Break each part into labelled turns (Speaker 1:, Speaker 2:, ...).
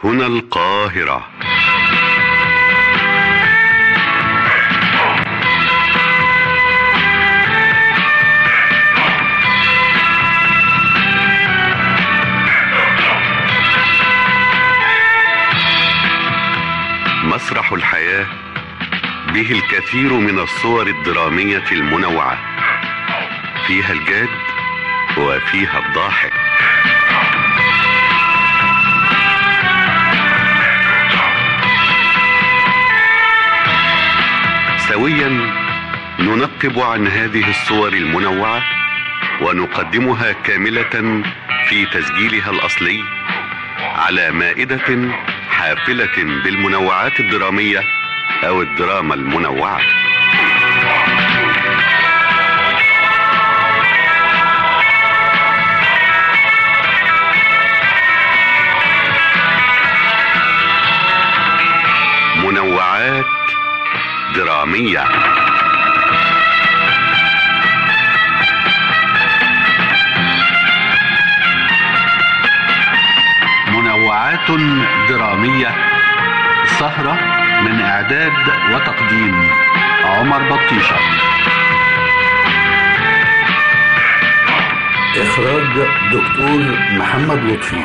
Speaker 1: هنا القاهرة مسرح الحياة به الكثير من الصور الدرامية المنوعة فيها الجاد وفيها الضاحك سويا ننقب عن هذه الصور المنوعة ونقدمها كاملة في تسجيلها الأصلي على مائدة حافلة بالمنوعات الدرامية أو الدراما المنوعة منوعات درامية منوعات درامية سهرة من إعداد وتقديم عمر بطيشة إخراج دكتور محمد لطفي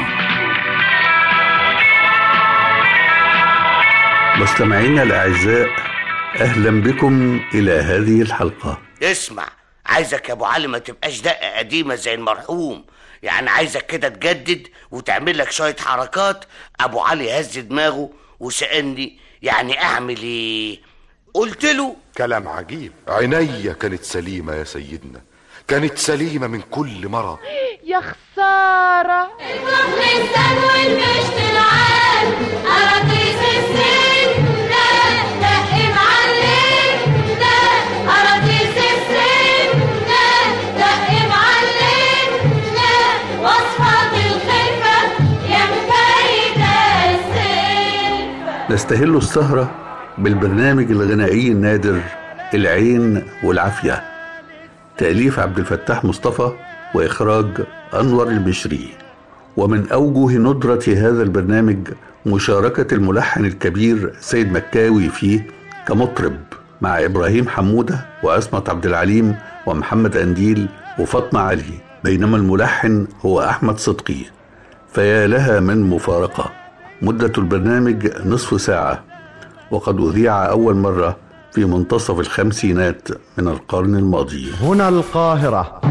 Speaker 1: مستمعينا الأعزاء أهلا بكم إلى هذه الحلقة
Speaker 2: اسمع عايزك يا ابو علي ما تبقاش دقه قديمه زي المرحوم يعني عايزك كده تجدد وتعمل لك شويه حركات ابو علي هز دماغه وسالني يعني اعمل ايه قلت له
Speaker 3: كلام عجيب عينيا كانت سليمة يا سيدنا كانت سليمة من كل مرض
Speaker 4: يا خسارة
Speaker 5: الفخر والمشط العال أراضيس السن لا دق معلم لا أراضيس السن لا دق معلم لا وصفة الخلفة يا مكيدة السلفة
Speaker 1: نستهل السهرة بالبرنامج الغنائي النادر العين والعافية تأليف عبد الفتاح مصطفى وإخراج أنور البشري ومن أوجه ندرة هذا البرنامج مشاركة الملحن الكبير سيد مكاوي فيه كمطرب مع إبراهيم حمودة وعصمت عبد العليم ومحمد أنديل وفاطمة علي بينما الملحن هو أحمد صدقي فيا لها من مفارقة مدة البرنامج نصف ساعة وقد أذيع أول مرة في منتصف الخمسينات من القرن الماضي
Speaker 6: هنا القاهرة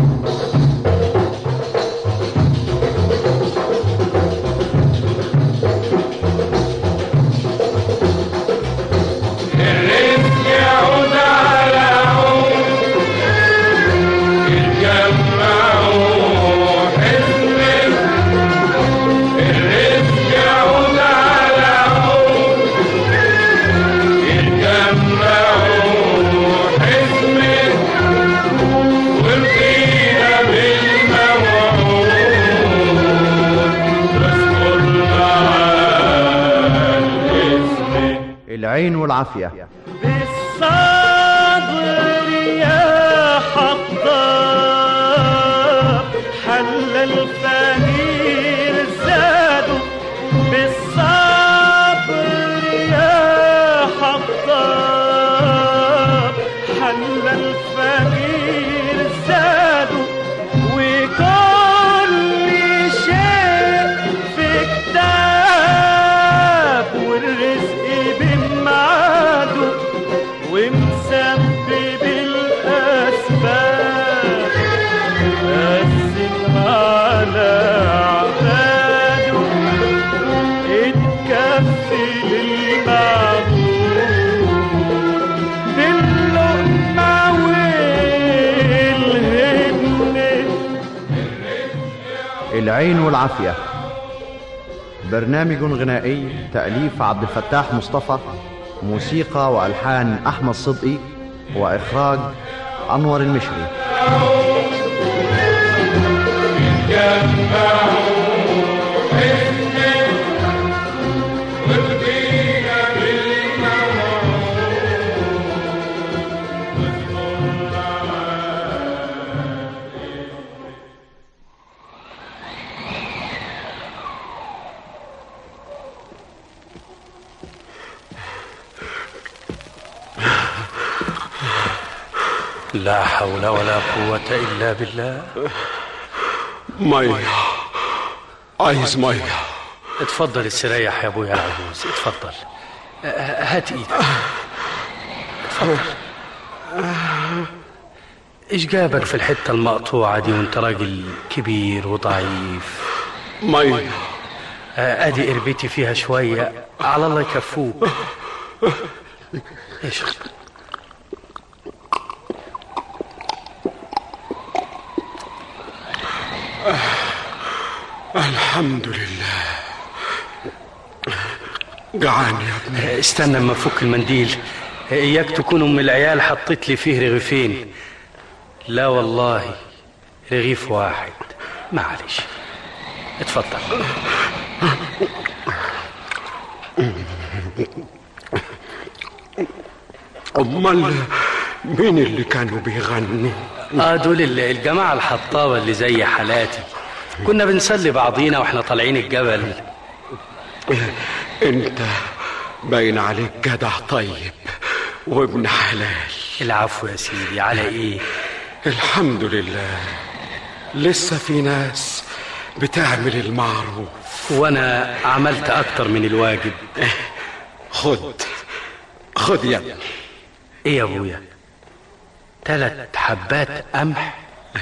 Speaker 6: العين والعافية
Speaker 7: بالصبر يا حطاب حل الفقير زاده بالصبر يا حطاب حل الفقير زاده وكل شيء في كتاب والرزق بميعاده ومسبب الأسباب قسم على عباده اتكفل المعبود باللقمة والهدنة
Speaker 6: العين والعافية برنامج غنائي تأليف عبد الفتاح مصطفى موسيقى وألحان أحمد صدقي وإخراج أنور المشري
Speaker 8: لا حول ولا قوة إلا بالله
Speaker 9: مية عايز مية
Speaker 8: اتفضل استريح يا ابويا العجوز اتفضل أه، هات ايدك اتفضل ايش جابك في الحتة المقطوعة دي وانت راجل كبير وضعيف
Speaker 9: مية
Speaker 8: أه، ادي قربتي فيها شوية على الله يكفوك ايش
Speaker 9: الحمد لله جعان يا ابني
Speaker 8: استنى اما افك المنديل اياك تكون ام العيال حطيت لي فيه رغيفين لا والله رغيف واحد معلش اتفضل
Speaker 9: امال مين اللي كانوا بيغنوا
Speaker 8: اه دول ال- الجماعه الحطابه اللي زي حالاتي كنا بنسلي بعضينا واحنا طالعين الجبل
Speaker 9: انت باين عليك جدع طيب وابن حلال
Speaker 8: العفو يا سيدي على ايه
Speaker 9: الحمد لله لسه في ناس بتعمل المعروف
Speaker 8: وانا عملت اكتر من الواجب
Speaker 9: خد خد يا ابني
Speaker 8: ايه يا ابويا تلات حبات قمح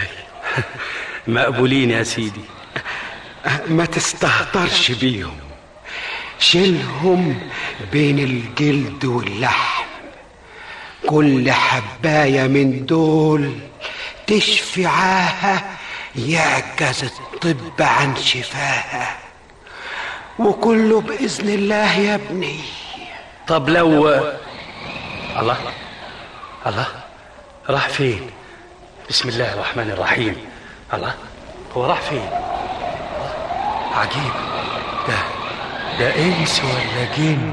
Speaker 8: مقبولين يا سيدي
Speaker 9: ما تستهترش بيهم شيلهم بين الجلد واللحم كل حباية من دول تشفي عاها يعجز الطب عن شفاها وكله بإذن الله يا ابني
Speaker 8: طب لو الله الله راح فين بسم الله الرحمن الرحيم الله هو راح فين عجيب ده ده انس ولا جن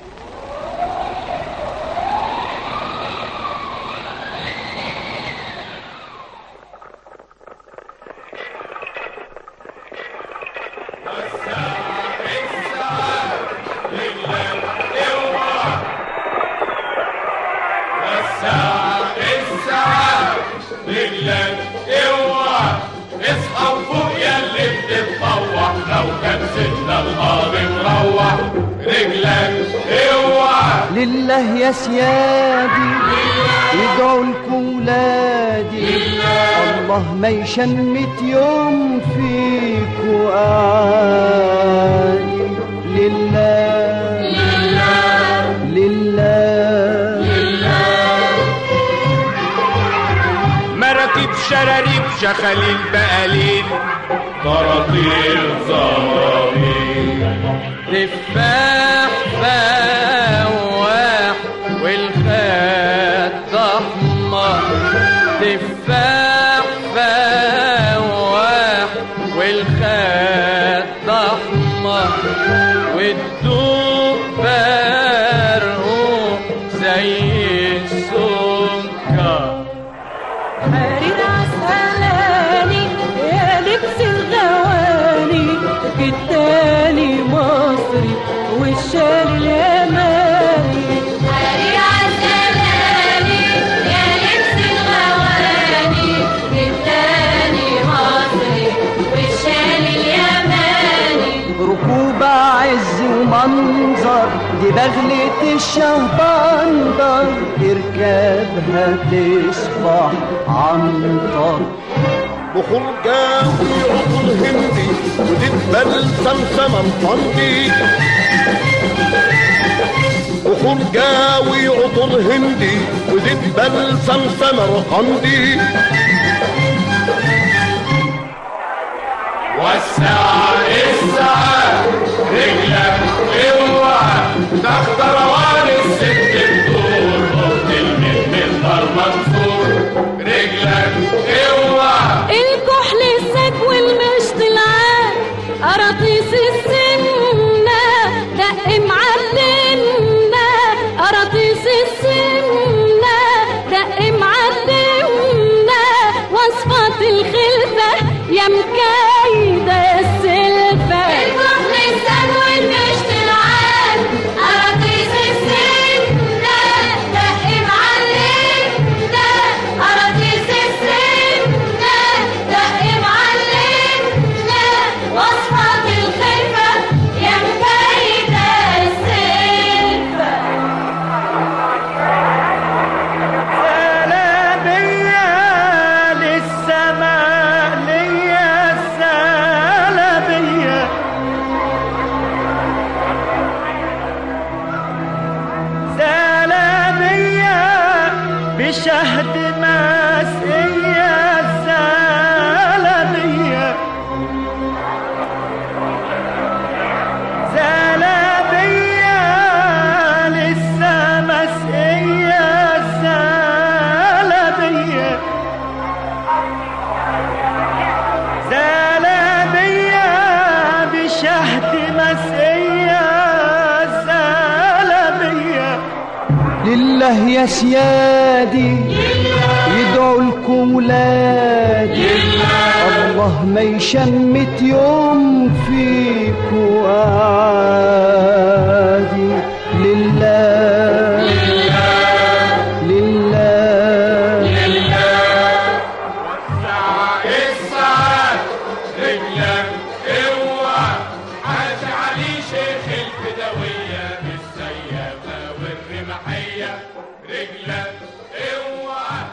Speaker 7: اصحى وفوق يا اللي بتتطوع لو كان سيدنا القاضي مروح رجلك اوعى
Speaker 10: لله يا سيادي يدعوا لكم ولادي الله ما يشمت يوم فيكوا أعاني لله لله
Speaker 7: مراكب شراريب شخاليل بقاليل طراطير زرابيل تفاح فواح والخد احمر تفاح فواح والخد احمر والدوب برقوق زي السكر
Speaker 5: حرير عسلاني يا لبس الغواني التاني مصري والشال اليماني حرير عسلاني يا لبس الغواني التاني مصري والشال اليماني
Speaker 10: ركوب عز ومنظر دي بغلة الشهبندر اركبها تصبح عنطر
Speaker 11: بخور جاوي عطل هندي وتتبل سمسمة مطندي بخور جاوي عطل هندي وتتبل سمسمة رقندي
Speaker 7: وسع الساعة رجلك اوعى تحت روان الست بدور اخت المن دار منصور رجلك اوعى
Speaker 5: الكحل السك والمشط العال قراطيس السنة دق معلمنا قراطيس السنة دق معلمنا وصفات الخلفة يا مكايدة السلفة الكحل السك والمشط العال قراطيس السنة دق معلمنا
Speaker 10: بشهد مسية زلمية زلمية لسه مسية زلمية زلمية بشهد مسية زلمية لله يا سيادي يدعو لكم ولادي الله ما يشمت يوم فيكم عادي لله لله
Speaker 7: الساعات رجلك اوعى حاج علي شيخ البدوية بالسيافة والرمحية رجلك اوعى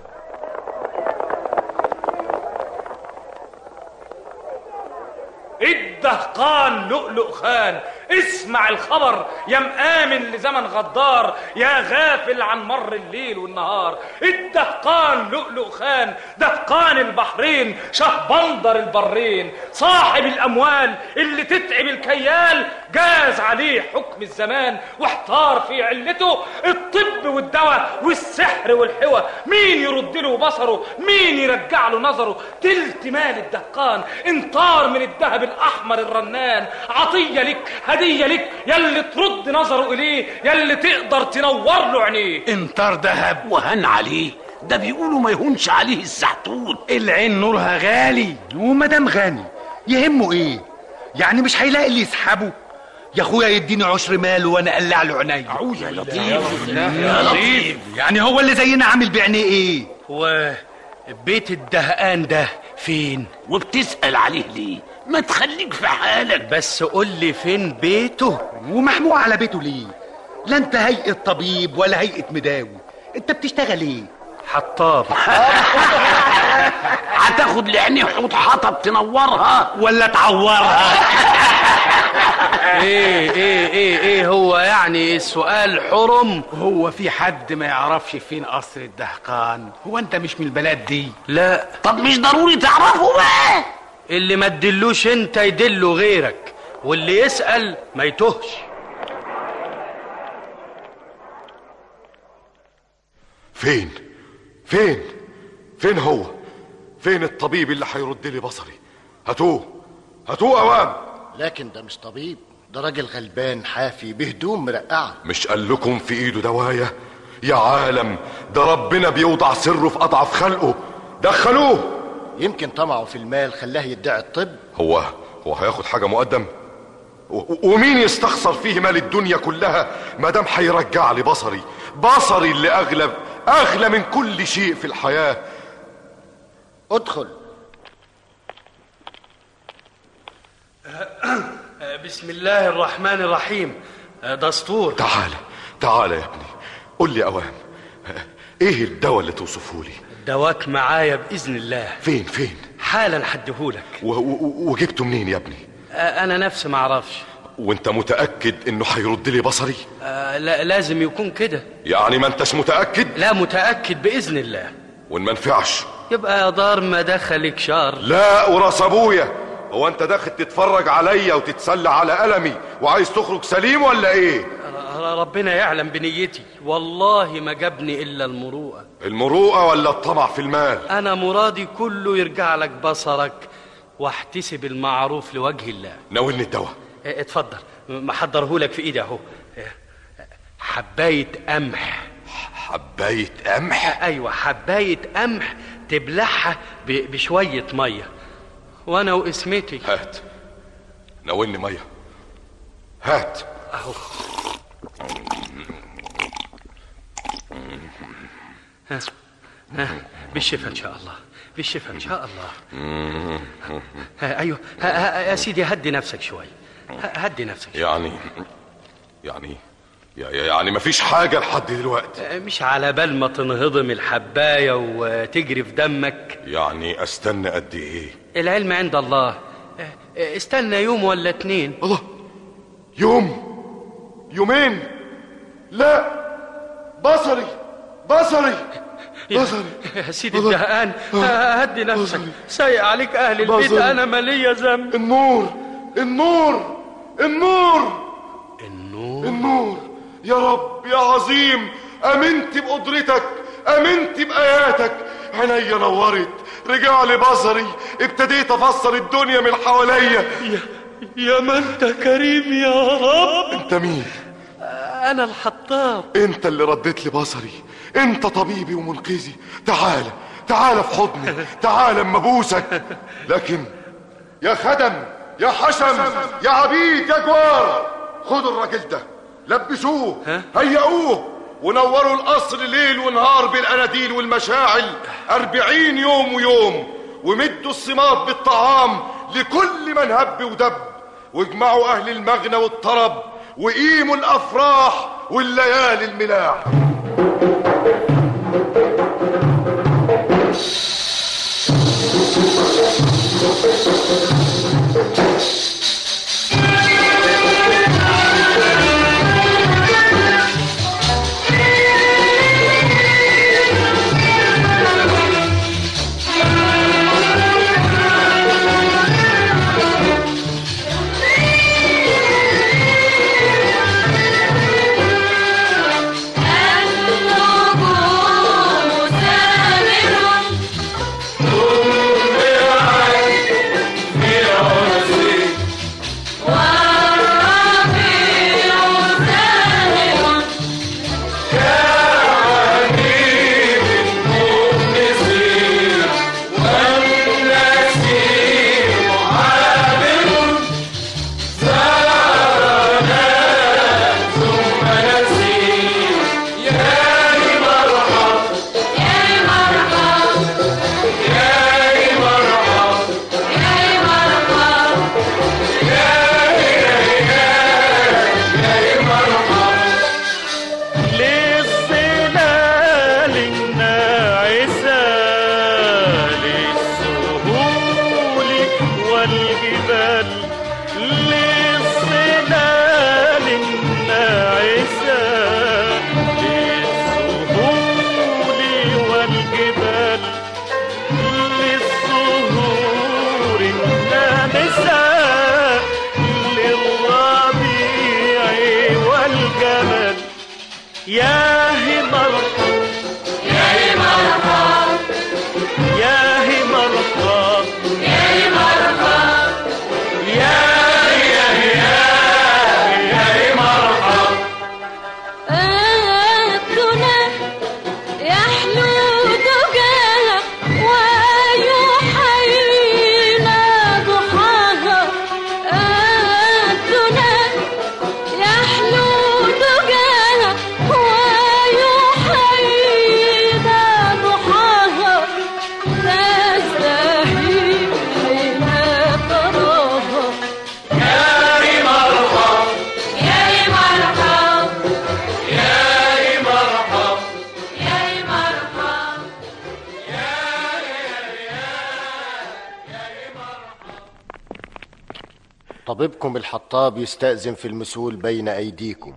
Speaker 12: الدهقان لؤلؤ خان اسمع الخبر يا مآمن لزمن غدار يا غافل عن مر الليل والنهار الدهقان لؤلؤ خان دهقان البحرين شهبندر البرين صاحب الأموال اللي تتعب الكيال جاز عليه حكم الزمان واحتار في علته الطب والدواء والسحر والحوى مين يرد له بصره مين يرجع له نظره تلت مال الدهقان انطار من الذهب الأحمر الرنان عطية لك هدية لك يلي ترد نظره إليه يلي تقدر تنور له عينيه
Speaker 13: انطار ذهب وهن عليه ده بيقولوا ما يهونش عليه الزعتون
Speaker 14: العين نورها غالي ومدام غني يهمه ايه يعني مش هيلاقي اللي يسحبه يا اخويا يديني عشر مال وانا اقلع له عينيا
Speaker 13: اعوذ يا لطيف
Speaker 14: يا لطيف يعني هو اللي زينا عامل بعينيه ايه
Speaker 8: هو بيت الدهقان ده فين
Speaker 13: وبتسأل عليه ليه ما تخليك في حالك
Speaker 8: بس قول لي فين بيته
Speaker 14: ومحموق على بيته ليه لا انت هيئة طبيب ولا هيئة مداوي انت بتشتغل ايه
Speaker 8: حطاب
Speaker 13: هتاخد لعينيه حوض حطب تنورها
Speaker 14: ولا تعورها
Speaker 8: ايه ايه ايه ايه هو يعني السؤال حرم
Speaker 14: هو في حد ما يعرفش فين قصر الدهقان هو انت مش من البلد دي
Speaker 8: لا
Speaker 13: طب مش ضروري تعرفه بقى
Speaker 8: اللي ما تدلوش انت يدله غيرك واللي يسأل ما يتهش
Speaker 3: فين فين فين هو فين الطبيب اللي هيرد لي بصري هاتوه هاتوه اوام
Speaker 15: لكن ده مش طبيب ده راجل غلبان حافي بهدوم مرقعة
Speaker 3: مش قال لكم في ايده دواية يا عالم ده ربنا بيوضع سره في اضعف خلقه دخلوه
Speaker 15: يمكن طمعه في المال خلاه يدعي الطب
Speaker 3: هو هو هياخد حاجة مقدم و- ومين يستخسر فيه مال الدنيا كلها ما دام هيرجع لي بصري بصري اللي اغلى اغلى من كل شيء في الحياة
Speaker 15: ادخل
Speaker 8: بسم الله الرحمن الرحيم دستور
Speaker 3: تعالى تعالى يا ابني قول لي اوام ايه الدواء اللي توصفه لي
Speaker 8: دواك معايا بإذن الله
Speaker 3: فين فين
Speaker 8: حالا حدهولك
Speaker 3: و- و- وجبته منين يا ابني
Speaker 8: أنا نفسي معرفش
Speaker 3: وانت متأكد انه هيرد لي بصري
Speaker 8: آه، لا لازم يكون كده
Speaker 3: يعني ما انتش متأكد
Speaker 8: لا متأكد بإذن الله
Speaker 3: وان ما نفعش
Speaker 8: يبقى يا دار ما دخلك شر
Speaker 3: لا وراس ابويا هو انت داخل تتفرج عليا وتتسلى على ألمي وعايز تخرج سليم ولا ايه
Speaker 8: ر- ربنا يعلم بنيتي والله ما جابني إلا المروءة
Speaker 3: المروءة ولا الطمع في المال
Speaker 8: أنا مرادي كله يرجع لك بصرك واحتسب المعروف لوجه الله
Speaker 3: ناولني الدواء
Speaker 8: اه، اتفضل محضره لك في ايدي اهو اه، حباية قمح
Speaker 3: حباية قمح
Speaker 8: ايوه حباية قمح تبلعها ب- بشوية مية وانا واسمتي
Speaker 3: هات ناولني مية هات
Speaker 8: اهو ها ها بالشفا ان شاء الله بالشفا ان شاء الله ها ايوه ها ها يا سيدي هدي نفسك شوي ه- هدي نفسك
Speaker 3: يعني يعني يا- يا- يعني مفيش حاجة لحد دلوقتي
Speaker 8: مش على بال ما تنهضم الحباية وتجري في دمك
Speaker 3: يعني استنى قد ايه
Speaker 8: العلم عند الله استنى يوم ولا اتنين
Speaker 3: الله يوم يومين لا بصري بصري
Speaker 8: بصري يا سيدي الدهقان هدي نفسك سايق عليك اهل البيت
Speaker 3: بصري.
Speaker 8: انا مالية ذنب
Speaker 3: النور النور النور النور النور يا رب يا عظيم امنت بقدرتك امنت باياتك عينيا نورت رجع لي بصري ابتديت افسر الدنيا من حواليا
Speaker 8: يا يا ما انت كريم يا رب
Speaker 3: انت مين
Speaker 8: انا الحطاب
Speaker 3: انت اللي رديت لي بصري انت طبيبي ومنقذي تعال تعال في حضني تعال اما ابوسك لكن يا خدم يا حشم يا عبيد يا جوار خدوا الراجل ده لبسوه هيئوه ونوروا القصر ليل ونهار بالاناديل والمشاعل أربعين يوم ويوم ومدوا الصمات بالطعام لكل من هب ودب واجمعوا اهل المغنى والطرب وقيموا الافراح والليالي الملاح
Speaker 16: للظلال الناعسة للسهول والجبال للظلال الناعسة للسهول والجبال للزهور النامسة للربيع والجمال يا مرحب يا مرحب يا مرحب يا مرحب يا يا يا يا مرحب
Speaker 5: آتنا يحلو دجاها ويحيينا ضحاها آتنا يحلو دجاها ويحيينا ضحاها تزدهي حين تراها
Speaker 16: يا مرحب
Speaker 5: يا مرحب
Speaker 16: يا مرحب
Speaker 5: يا مرحب
Speaker 15: طبيبكم الحطاب يستأذن في المسؤول بين أيديكم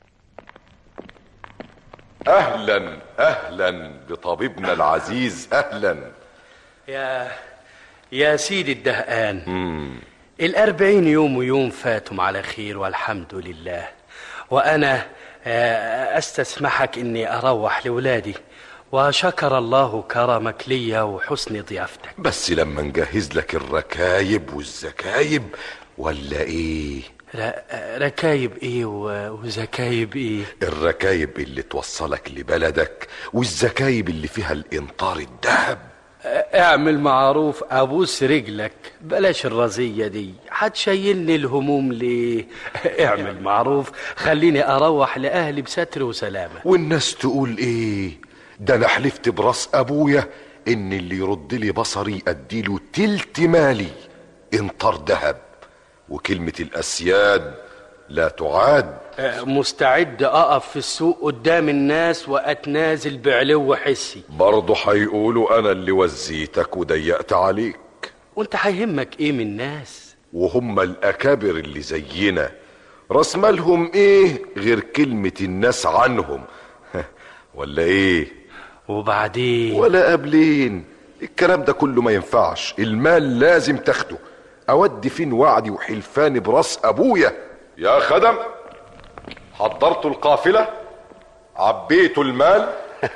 Speaker 3: اهلا اهلا بطبيبنا العزيز اهلا
Speaker 8: يا يا سيدي الدهقان الأربعين يوم ويوم فاتم على خير والحمد لله وأنا آه، أستسمحك إني أروح لولادي وشكر الله كرمك لي وحسن ضيافتك
Speaker 3: بس لما نجهز لك الركايب والزكايب ولا ايه
Speaker 8: ر- ركايب إيه و- وزكايب إيه
Speaker 3: الركايب اللي توصلك لبلدك والزكايب اللي فيها الانطار الذهب
Speaker 8: اعمل معروف ابوس رجلك بلاش الرزية دي هتشيلني الهموم ليه اعمل معروف خليني اروح لاهلي بستر وسلامة
Speaker 3: والناس تقول ايه ده انا حلفت براس ابويا ان اللي يرد لي بصري اديله تلت مالي انطار ذهب وكلمة الاسياد لا تعاد
Speaker 8: آه، مستعد اقف في السوق قدام الناس واتنازل بعلو حسي
Speaker 3: برضه هيقولوا انا اللي وزيتك وضيقت عليك
Speaker 8: وانت هيهمك ايه من الناس
Speaker 3: وهم الاكابر اللي زينا راس مالهم ايه غير كلمة الناس عنهم ولا ايه
Speaker 8: وبعدين
Speaker 3: ولا قبلين الكلام ده كله ما ينفعش المال لازم تاخده اودي فين وعدي وحلفاني براس ابويا يا خدم حضرتوا القافلة عبيتوا المال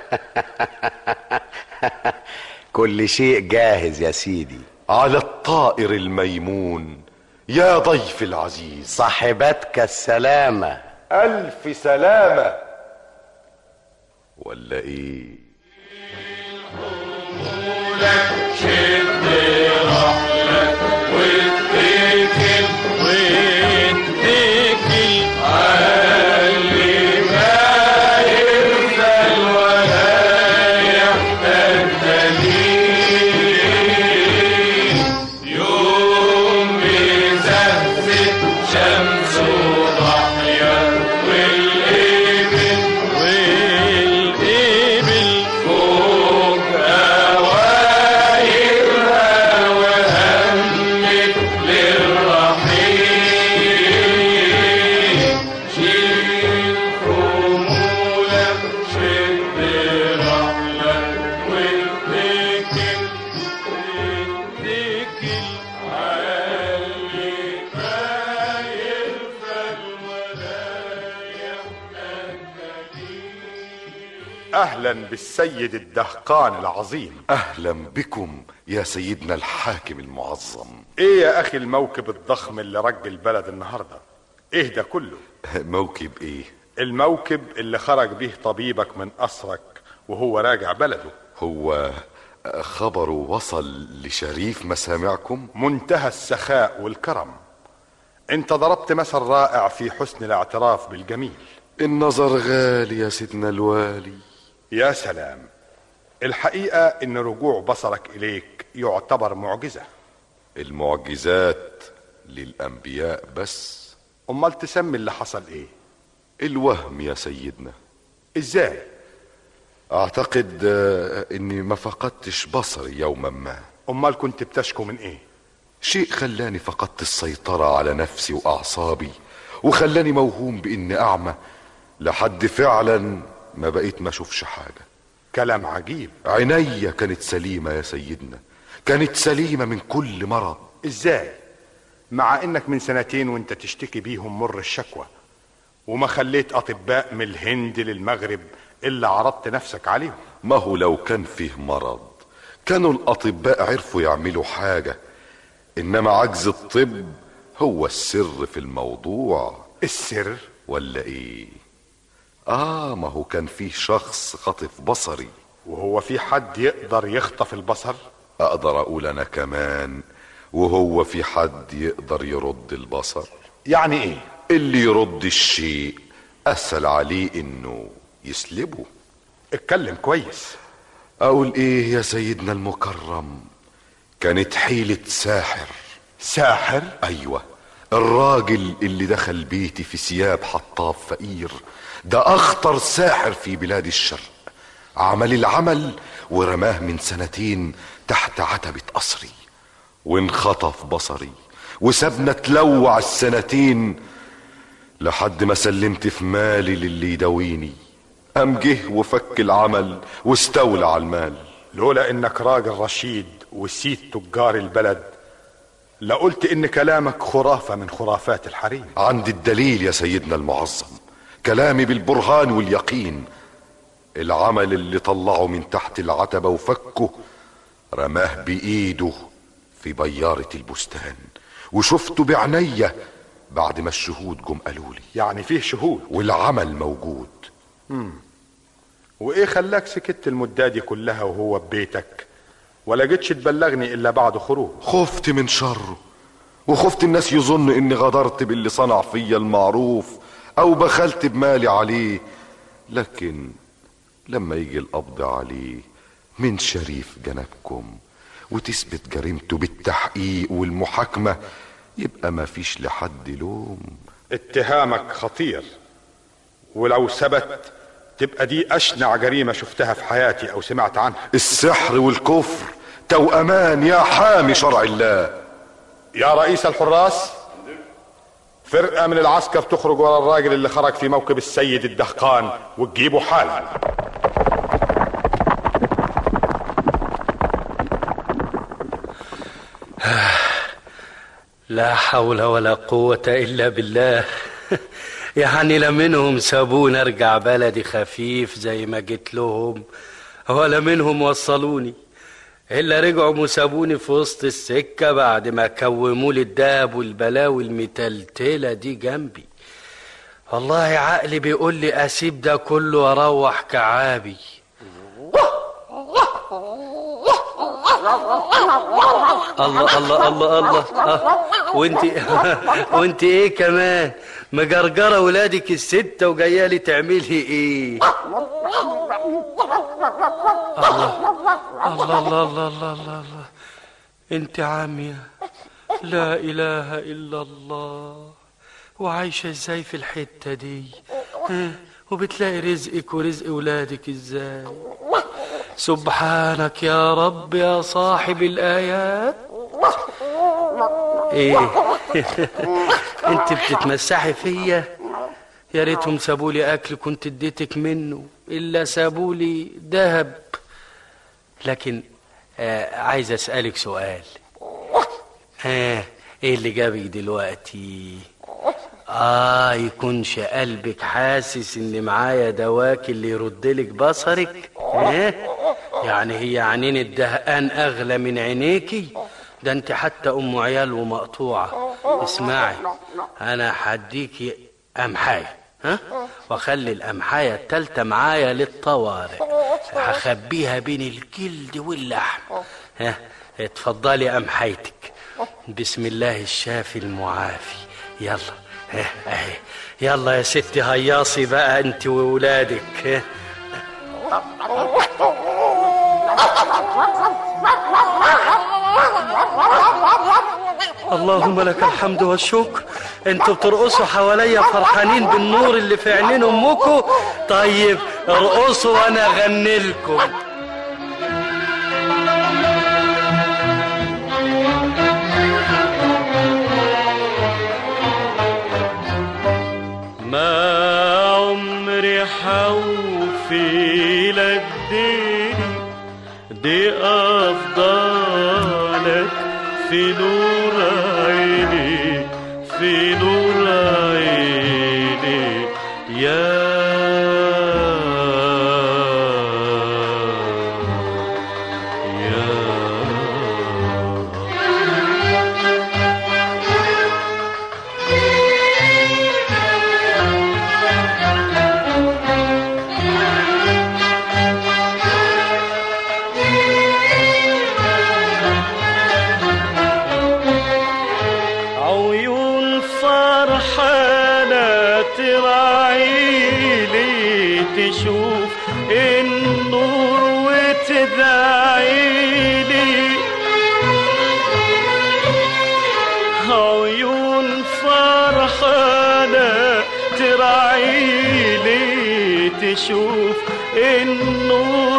Speaker 17: كل شيء جاهز يا سيدي
Speaker 3: على الطائر الميمون يا ضيف العزيز
Speaker 17: صاحبتك السلامة
Speaker 3: ألف سلامة ولا إيه
Speaker 16: شد رحلك واتكل واتكل علي ما يرسل ولا يحتاج دليل يوم بزهزة شمس وضحية والإبل والإبل فوق أوايرها وهمت للرحيل شيل حمولك شد رحلك واتكل واتكل علي ما يرفل ولا يحتاج
Speaker 18: اهلا بالسيد الدهقان العظيم
Speaker 3: أهلا بكم يا سيدنا الحاكم المعظم
Speaker 18: ايه يا اخي الموكب الضخم اللي رج البلد النهارده ايه ده كله
Speaker 3: موكب ايه
Speaker 18: الموكب اللي خرج به طبيبك من قصرك وهو راجع بلده
Speaker 3: هو خبره وصل لشريف مسامعكم
Speaker 18: منتهى السخاء والكرم انت ضربت مثل رائع في حسن الاعتراف بالجميل
Speaker 3: النظر غالي يا سيدنا الوالي
Speaker 18: يا سلام الحقيقة ان رجوع بصرك اليك يعتبر معجزة
Speaker 3: المعجزات للأنبياء بس
Speaker 18: امال تسمي اللي حصل ايه
Speaker 3: الوهم يا سيدنا
Speaker 18: ازاي
Speaker 3: أعتقد آه، إني ما فقدتش بصري يوما ما
Speaker 18: امال كنت بتشكو من ايه
Speaker 3: شيء خلاني فقدت السيطرة على نفسي وأعصابي وخلاني موهوم بإني أعمى لحد فعلا ما بقيت ما أشوفش حاجة
Speaker 18: كلام عجيب
Speaker 3: عينيا كانت سليمة يا سيدنا كانت سليمة من كل مرض
Speaker 18: ازاي مع انك من سنتين وانت تشتكي بيهم مر الشكوى وما خليت اطباء من الهند للمغرب الا عرضت نفسك عليهم
Speaker 3: ما هو لو كان فيه مرض كانوا الأطباء عرفوا يعملوا حاجة إنما عجز الطب هو السر في الموضوع
Speaker 18: السر
Speaker 3: ولا إيه آه ما هو كان فيه شخص خطف بصري
Speaker 18: وهو في حد يقدر يخطف البصر
Speaker 3: أقدر أقول أنا كمان وهو في حد يقدر يرد البصر
Speaker 18: يعني ايه
Speaker 3: اللي يرد الشيء أسهل عليه إنه يسلبه
Speaker 18: اتكلم كويس
Speaker 3: أقول إيه يا سيدنا المكرم كانت حيلة ساحر
Speaker 18: ساحر
Speaker 3: أيوة الراجل اللي دخل بيتي في ثياب حطاب فقير ده أخطر ساحر في بلاد الشرق عمل العمل ورماه من سنتين تحت عتبة قصري وانخطف بصري وسابنا تلوع السنتين لحد ما سلمت في مالي للي يداويني قام جه وفك العمل واستولى على المال
Speaker 18: لولا انك راجل رشيد وسيد تجار البلد لقلت ان كلامك خرافة من خرافات الحريم
Speaker 3: عند الدليل يا سيدنا المعظم كلامي بالبرهان واليقين العمل اللي طلعه من تحت العتبة وفكه رماه بإيده في بيارة البستان وشفته بعنية بعد ما الشهود جم قالوا لي
Speaker 18: يعني فيه شهود
Speaker 3: والعمل موجود
Speaker 18: مم. وايه خلاك سكت المدة دي كلها وهو ببيتك ولا جيتش تبلغني الا بعد خروج
Speaker 3: خفت من شره وخفت الناس يظن اني غدرت باللي صنع فيا المعروف او بخلت بمالي عليه لكن لما يجي القبض عليه من شريف جنبكم وتثبت جريمته بالتحقيق والمحاكمة يبقى ما فيش لحد لوم
Speaker 18: اتهامك خطير ولو ثبت تبقى دي اشنع جريمة شفتها في حياتي او سمعت عنها
Speaker 3: السحر والكفر توأمان يا حامي شرع الله
Speaker 18: يا رئيس الحراس فرقة من العسكر تخرج ورا الراجل اللي خرج في موكب السيد الدهقان وتجيبه حالا
Speaker 8: لا حول ولا قوة إلا بالله يعني لا منهم سابوني أرجع بلدي خفيف زي ما جيت لهم ولا منهم وصلوني إلا رجعوا وسابوني في وسط السكة بعد ما كوموا لي الدهب والبلاوي المتلتلة دي جنبي والله عقلي بيقول لي أسيب ده كله وأروح كعابي الله الله الله الله آه. وانت وانت ايه كمان مجرجره ولادك الستة وجايه لي تعملي ايه الله الله الله الله الله الله, الله. انت عامية لا اله الا الله وعايشة ازاي في الحتة دي ها؟ وبتلاقي رزقك ورزق ولادك ازاي سبحانك يا رب يا صاحب الآيات ايه انت بتتمسحي فيا يا ريتهم سابولي اكل كنت اديتك منه الا سابولي ذهب لكن آه عايز اسالك سؤال ها ايه اللي جابك دلوقتي اه يكونش قلبك حاسس ان معايا دواك اللي يردلك بصرك ها يعني هي عينين الدهقان اغلى من عينيكي ده انت حتى ام عيال ومقطوعه اسمعي انا هديكي امحايه ها واخلي الامحايه التالتة معايا للطوارئ هخبيها بين الجلد واللحم ها اتفضلي امحيتك بسم الله الشافي المعافي يلا ها اهي يلا يا ستي هياصي بقى انت وولادك ها اللهم لك الحمد والشكر انتوا بترقصوا حواليا فرحانين بالنور اللي في عينين امكم طيب ارقصوا وانا اغني لكم
Speaker 16: ما عمري حوفي لك ديني دي أفضلك في نور عيني في نور عيني يا عيون فرحانة تراعيلي تشوف النور وتدعيلي عيون فرحانة تراعيلي تشوف النور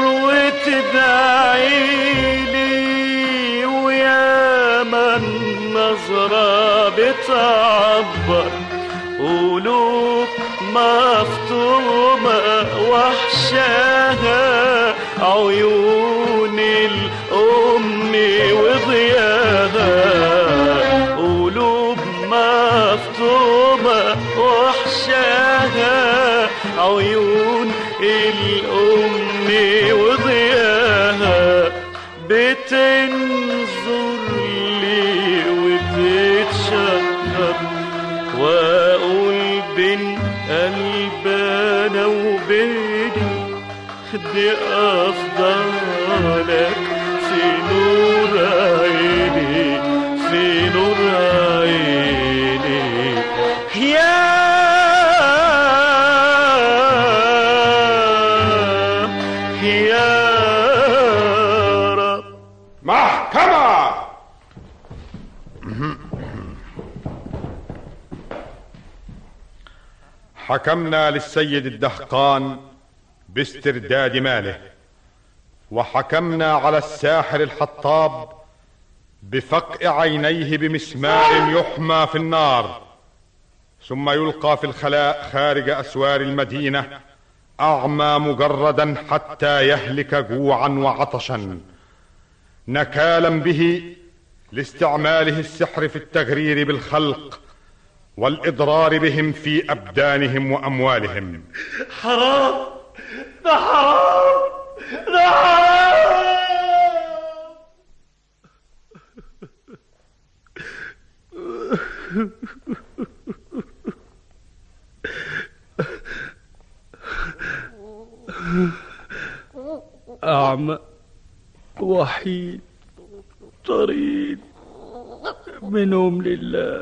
Speaker 16: وتدعيلي ويا من نظرة بتعبر قلوب مفتومة وحشاها عيون الأم وضياها قلوب مفتومة وحشاها عيون الأم وضياها بتنظر لي وتتشكر واقول بين قلبنا وبيني دي افضلك في نور عيني في نور عيني يا يا رب
Speaker 18: محكمة حكمنا للسيد الدهقان باسترداد ماله وحكمنا على الساحر الحطاب بفقع عينيه بمسمار يحمى في النار ثم يلقى في الخلاء خارج اسوار المدينه اعمى مجردا حتى يهلك جوعا وعطشا نكالا به لاستعماله السحر في التغرير بالخلق والاضرار بهم في ابدانهم واموالهم
Speaker 16: حرام ده حرام ده حرام
Speaker 8: أعمى وحيد طريد منهم لله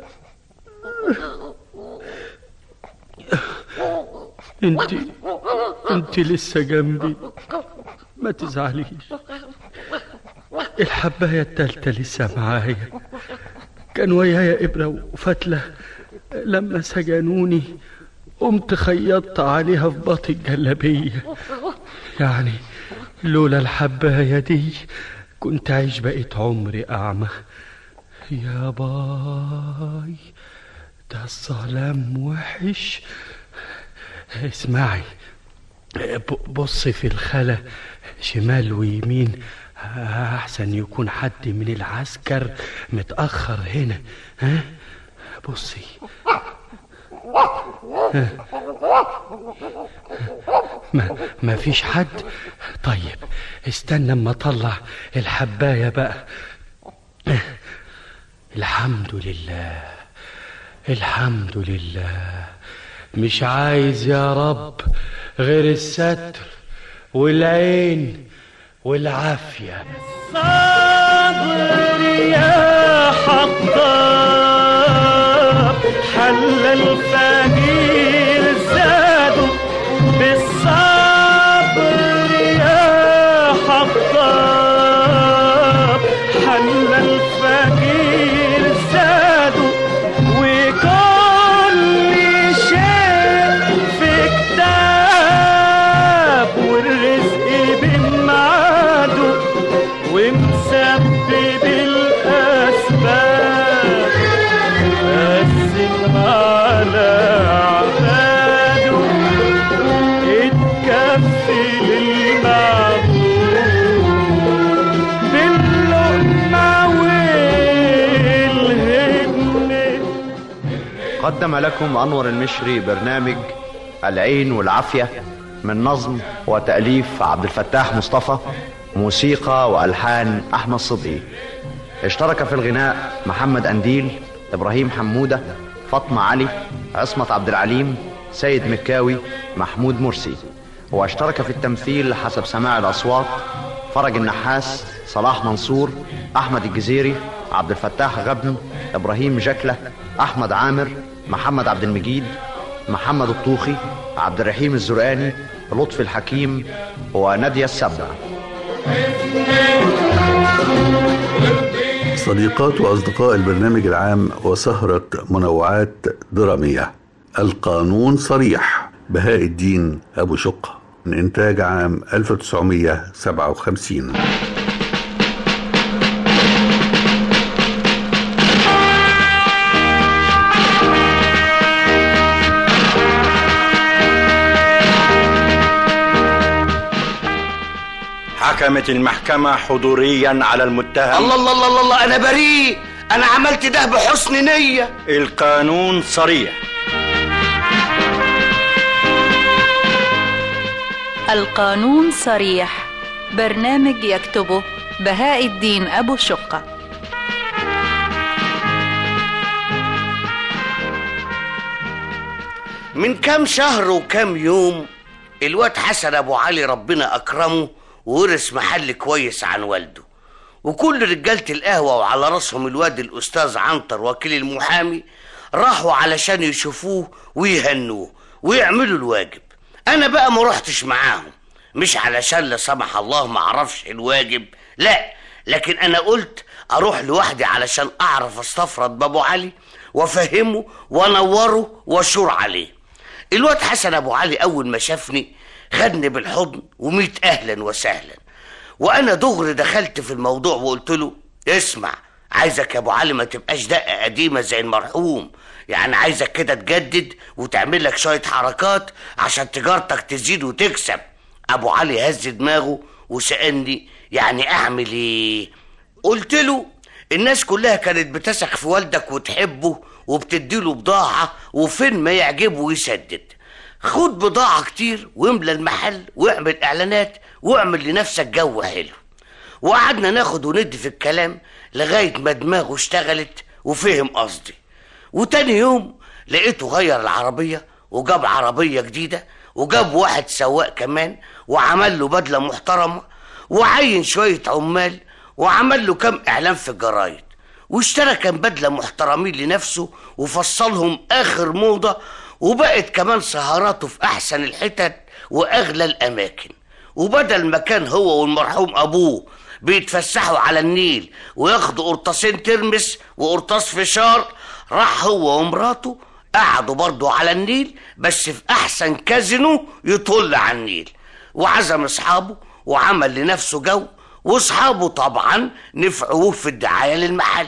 Speaker 8: انت انت لسه جنبي ما تزعليش الحباية التالتة لسه معايا كان ويايا إبرة وفتلة لما سجنوني قمت خيطت عليها في باطي الجلابية يعني لولا الحباية دي كنت عايش بقيت عمري أعمى يا باي ده الظلام وحش اسمعي ب- بصي في الخلا شمال ويمين أحسن يكون حد من العسكر متأخر هنا ها بصي ها ما, ما فيش حد طيب استنى اما اطلع الحبايه بقى الحمد لله الحمد لله مش عايز يا رب غير الستر والعين والعافيه
Speaker 16: صابر يا حطاب حل الفقير زادوا بالصبر يا حطاب حل الفقير زادوا وكل شيء في كتاب والرزق بمعاده ومسبب الأسباب قسم على عباده اتكفل المعبود باللقمة والهدنة
Speaker 6: قدم لكم أنور المشري برنامج العين والعافية من نظم وتأليف عبد الفتاح مصطفى موسيقى وألحان أحمد صدقي اشترك في الغناء محمد أنديل إبراهيم حمودة فاطمة علي عصمت عبد العليم سيد مكاوي محمود مرسي واشترك في التمثيل حسب سماع الأصوات فرج النحاس صلاح منصور أحمد الجزيري عبد الفتاح غبن إبراهيم جكلة أحمد عامر محمد عبد المجيد محمد الطوخي عبد الرحيم الزرقاني لطفي الحكيم ونادية السبع
Speaker 1: صديقات وأصدقاء البرنامج العام وسهرة منوعات درامية القانون صريح بهاء الدين أبو شقة من إنتاج عام 1957
Speaker 19: حكمت المحكمة حضوريا على المتهم
Speaker 2: الله الله الله الله, الله انا بريء انا عملت ده بحسن نية
Speaker 19: القانون صريح
Speaker 20: القانون صريح برنامج يكتبه بهاء الدين أبو شقة
Speaker 2: من كام شهر وكام يوم الواد حسن ابو علي ربنا اكرمه وورث محل كويس عن والده وكل رجالة القهوة وعلى راسهم الواد الأستاذ عنتر وكيل المحامي راحوا علشان يشوفوه ويهنوه ويعملوا الواجب أنا بقى ما رحتش معاهم مش علشان لا سمح الله ما أعرفش الواجب لا لكن أنا قلت أروح لوحدي علشان أعرف أستفرد بأبو علي وأفهمه وأنوره وأشور عليه الواد حسن أبو علي أول ما شافني خدني بالحضن وميت أهلا وسهلا وانا دغري دخلت في الموضوع وقلت له اسمع عايزك يا ابو علي ما تبقاش دقه قديمه زي المرحوم يعني عايزك كده تجدد وتعمل لك شويه حركات عشان تجارتك تزيد وتكسب ابو علي هز دماغه وسالني يعني اعمل ايه قلت له الناس كلها كانت بتثق في والدك وتحبه وبتديله بضاعة وفين ما يعجبه يسدد خد بضاعة كتير واملى المحل واعمل اعلانات واعمل لنفسك جو حلو وقعدنا ناخد وندي في الكلام لغاية ما دماغه اشتغلت وفهم قصدي وتاني يوم لقيته غير العربية وجاب عربية جديدة وجاب واحد سواق كمان وعمل له بدلة محترمة وعين شوية عمال وعمل له كام إعلان في الجرايد واشترى كام بدلة محترمين لنفسه وفصلهم آخر موضة وبقت كمان سهراته في أحسن الحتت وأغلى الأماكن وبدل ما كان هو والمرحوم أبوه بيتفسحوا على النيل وياخدوا قرطاسين ترمس وقرطاس فشار راح هو ومراته قعدوا برضه على النيل بس في أحسن كازينو يطل على النيل وعزم أصحابه وعمل لنفسه جو واصحابه طبعا نفعوه في الدعاية للمحل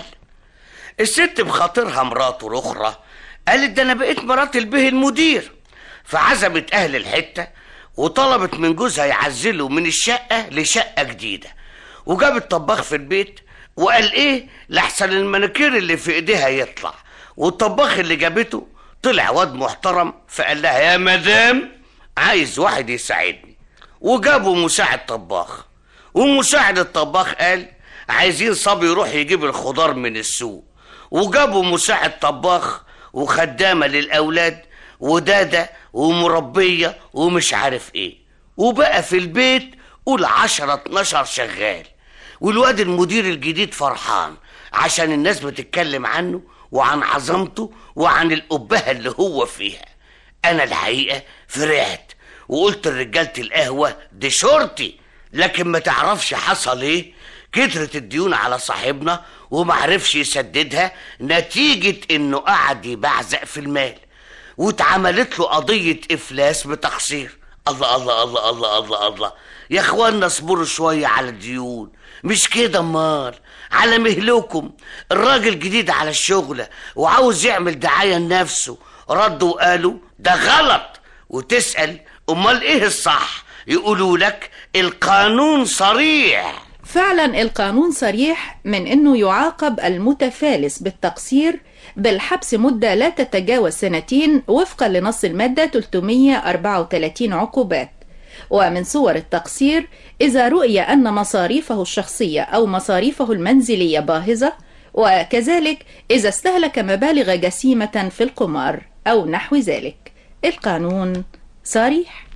Speaker 2: الست بخاطرها مراته الأخرى قالت ده أنا بقيت مرات البه المدير فعزمت أهل الحتة وطلبت من جوزها يعزله من الشقة لشقة جديدة وجابت طباخ في البيت وقال ايه لحسن المناكير اللي في ايديها يطلع والطباخ اللي جابته طلع واد محترم فقال لها يا مدام عايز واحد يساعدني وجابوا مساعد طباخ ومساعد الطباخ قال عايزين صبي يروح يجيب الخضار من السوق وجابوا مساعد طباخ وخدامة للأولاد ودادة ومربية ومش عارف ايه وبقى في البيت قول عشرة اتناشر شغال والواد المدير الجديد فرحان عشان الناس بتتكلم عنه وعن عظمته وعن الأبهة اللي هو فيها أنا الحقيقة فرحت وقلت لرجالة القهوة دي شرطي لكن ما تعرفش حصل ايه كترت الديون على صاحبنا ومعرفش يسددها نتيجة انه قعد يبعزق في المال واتعملت له قضية افلاس بتقصير الله الله الله الله الله الله يا اخوانا اصبروا شوية على الديون مش كده امال على مهلكم الراجل جديد على الشغلة وعاوز يعمل دعاية لنفسه ردوا وقالوا ده غلط وتسأل امال ايه الصح يقولوا لك القانون صريح
Speaker 20: فعلا القانون صريح من انه يعاقب المتفالس بالتقصير بالحبس مدة لا تتجاوز سنتين وفقا لنص المادة 334 عقوبات ومن صور التقصير إذا رؤي أن مصاريفه الشخصية أو مصاريفه المنزلية باهظة وكذلك إذا استهلك مبالغ جسيمة في القمار أو نحو ذلك القانون صريح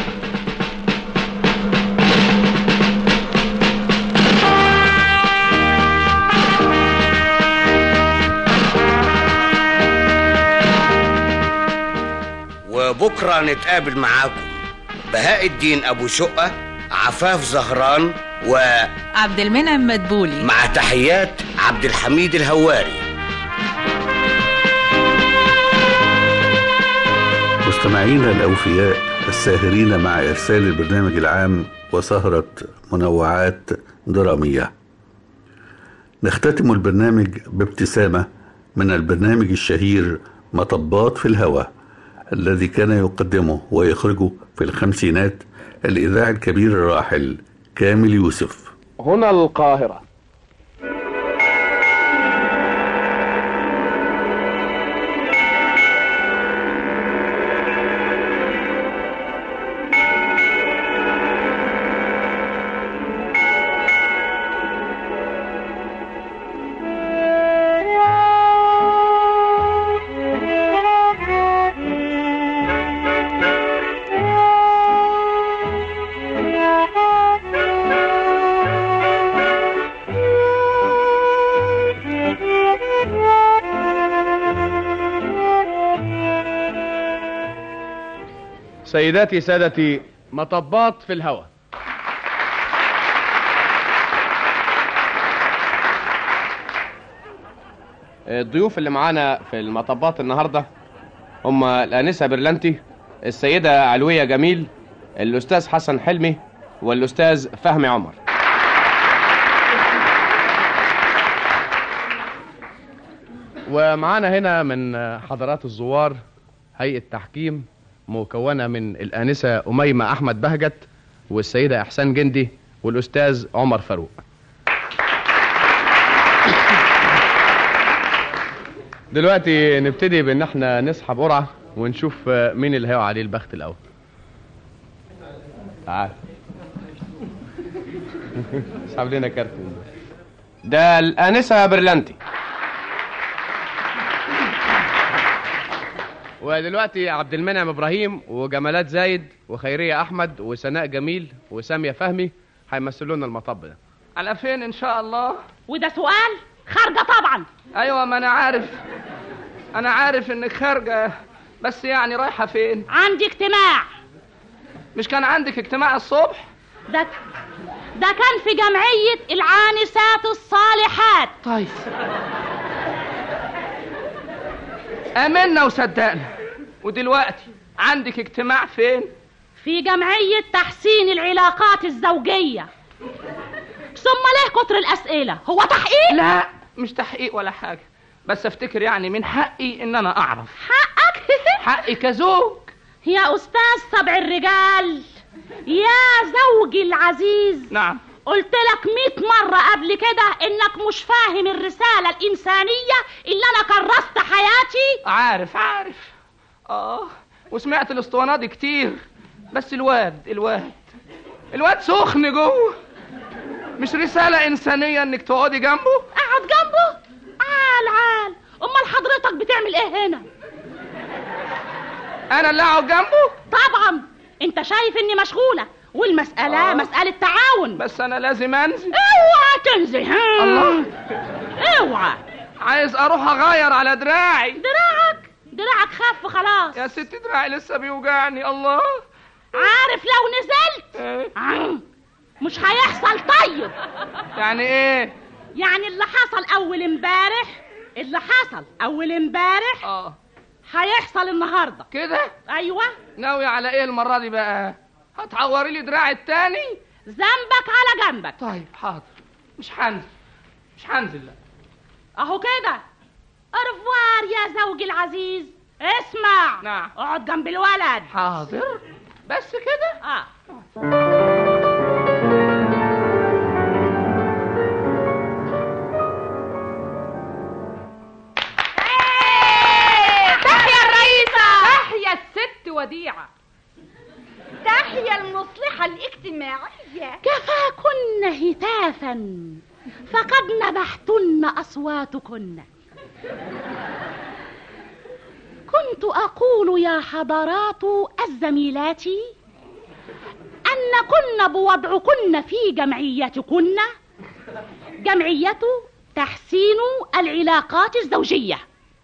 Speaker 2: وبكرة نتقابل معاكم بهاء الدين أبو شقة عفاف زهران و
Speaker 20: عبد المنعم مدبولي
Speaker 2: مع تحيات عبد الحميد الهواري
Speaker 1: مستمعينا الأوفياء الساهرين مع إرسال البرنامج العام وسهرة منوعات درامية نختتم البرنامج بابتسامة من البرنامج الشهير مطبات في الهوى الذي كان يقدمه ويخرجه في الخمسينات الإذاعي الكبير الراحل كامل يوسف
Speaker 21: هنا القاهرة سيداتي سادتي مطبات في الهوى الضيوف اللي معانا في المطبات النهارده هم الانسه برلنتي السيده علويه جميل الاستاذ حسن حلمي والاستاذ فهمي عمر ومعانا هنا من حضرات الزوار هيئه تحكيم مكونة من الآنسة أميمة أحمد بهجت والسيدة إحسان جندي والأستاذ عمر فاروق دلوقتي نبتدي بان احنا نسحب قرعه ونشوف آه، مين اللي هيقع عليه البخت الاول تعال اسحب لنا كارت من ده. ده الانسه برلانتي ودلوقتي عبد المنعم ابراهيم وجمالات زايد وخيريه احمد وسناء جميل وساميه فهمي هيمثلوا لنا المطب ده
Speaker 4: على فين ان شاء الله
Speaker 22: وده سؤال خارجه طبعا
Speaker 4: ايوه ما انا عارف انا عارف انك خارجه بس يعني رايحه فين
Speaker 22: عندي اجتماع
Speaker 4: مش كان عندك اجتماع الصبح
Speaker 22: ده ده كان في جمعيه العانسات الصالحات
Speaker 4: طيب امنا وصدقنا ودلوقتي عندك اجتماع فين
Speaker 22: في جمعيه تحسين العلاقات الزوجيه ثم ليه كتر الاسئله هو تحقيق
Speaker 4: لا مش تحقيق ولا حاجه بس افتكر يعني من حقي ان انا اعرف
Speaker 22: حقك
Speaker 4: حقي كزوج
Speaker 22: يا استاذ سبع الرجال يا زوجي العزيز
Speaker 4: نعم
Speaker 22: قلت لك مئة مرة قبل كده انك مش فاهم الرسالة الانسانية اللي انا كرست حياتي
Speaker 4: عارف عارف اه وسمعت الاسطوانات دي كتير بس الواد الواد الواد سخن جوه مش رسالة إنسانية إنك تقعدي جنبه؟
Speaker 22: اقعد جنبه عال عال امال حضرتك بتعمل ايه هنا
Speaker 4: أنا اللي أقعد جنبه؟
Speaker 22: طبعا انت شايف اني مشغولة والمسألة
Speaker 4: آه.
Speaker 22: مسألة تعاون
Speaker 4: بس أنا لازم أنزل
Speaker 22: اوعى تنزل ها
Speaker 4: الله
Speaker 22: اوعى
Speaker 4: عايز أروح أغير على دراعي
Speaker 22: دراعك دراعك خف خلاص
Speaker 4: يا ستي دراعي لسه بيوجعني الله
Speaker 22: عارف لو نزلت
Speaker 4: إيه؟
Speaker 22: عم، مش هيحصل طيب
Speaker 4: يعني إيه؟
Speaker 22: يعني اللي حصل اول امبارح اللي حصل اول امبارح
Speaker 4: اه
Speaker 22: هيحصل النهارده
Speaker 4: كده؟
Speaker 22: ايوه
Speaker 4: ناوي على إيه المرة دي بقى؟ هتعوري لي دراعي التاني؟
Speaker 22: ذنبك على جنبك
Speaker 4: طيب حاضر مش هنزل مش هنزل لا
Speaker 22: اهو كده ارفوار يا زوجي العزيز اسمع
Speaker 4: نعم
Speaker 22: اقعد جنب الولد
Speaker 4: حاضر بس كده
Speaker 22: اه
Speaker 23: تحيا الرئيسة تحيا الست وديعة تحيا المصلحة الاجتماعية
Speaker 22: كفاكن هتافا فقد نبحتن اصواتكن كنت اقول يا حضرات الزميلات انكن بوضعكن في جمعيتكن جمعيه تحسين العلاقات الزوجيه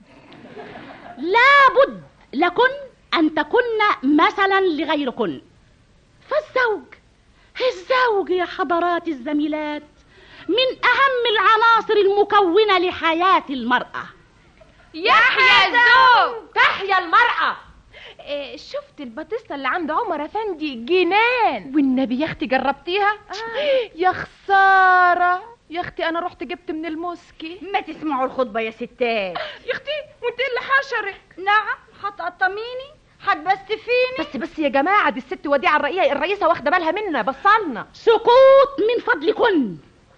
Speaker 22: لابد لكن ان تكن مثلا لغيركن فالزوج الزوج يا حضرات الزميلات من اهم العناصر المكونه لحياه المراه
Speaker 23: يحيا الزوج تحيا المرأة إيه شفت البطيسة اللي عند عمر افندي جنان والنبي يا اختي جربتيها آه. يا خسارة يا اختي انا رحت جبت من المسكي
Speaker 22: ما تسمعوا الخطبه يا ستات
Speaker 23: يا اختي وانت اللي حشرك نعم هتقطميني هتبستفيني بس بس يا جماعة دي الست وديعة الرئيسة الرئيسة واخدة بالها منا بصلنا
Speaker 22: سكوت من فضلكن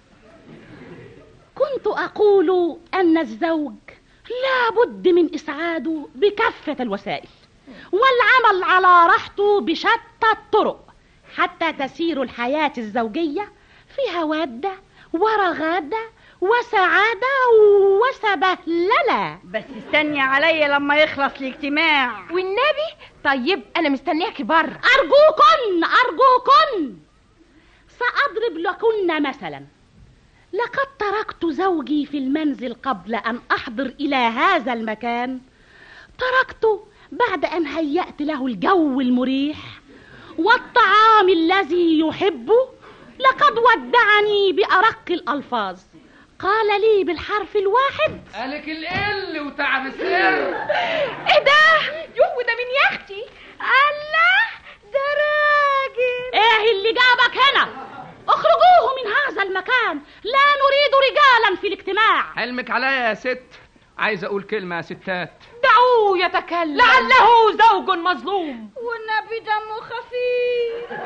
Speaker 22: كنت اقول ان الزوج لابد من اسعاده بكافه الوسائل والعمل على راحته بشتى الطرق حتى تسير الحياه الزوجيه فيها وده ورغاده وسعاده وسبهلله
Speaker 23: بس استني عليا لما يخلص الاجتماع والنبي طيب انا مستنياكي بره
Speaker 22: ارجوكن ارجوكن ساضرب لكن مثلا لقد تركت زوجي في المنزل قبل ان احضر الى هذا المكان تركته بعد ان هيات له الجو المريح والطعام الذي يحبه لقد ودعني بارق الالفاظ قال لي بالحرف الواحد
Speaker 4: قالك القل وتعب السر
Speaker 23: ايه ده يوه ده من يا اختي الله ده راجل
Speaker 22: ايه اللي جابك هنا اخرجوه من هذا المكان لا نريد رجالا في الاجتماع
Speaker 4: حلمك عليا يا ست عايز اقول كلمة يا ستات
Speaker 23: دعوه يتكلم
Speaker 22: لعله زوج مظلوم
Speaker 23: والنبي دمه خفيف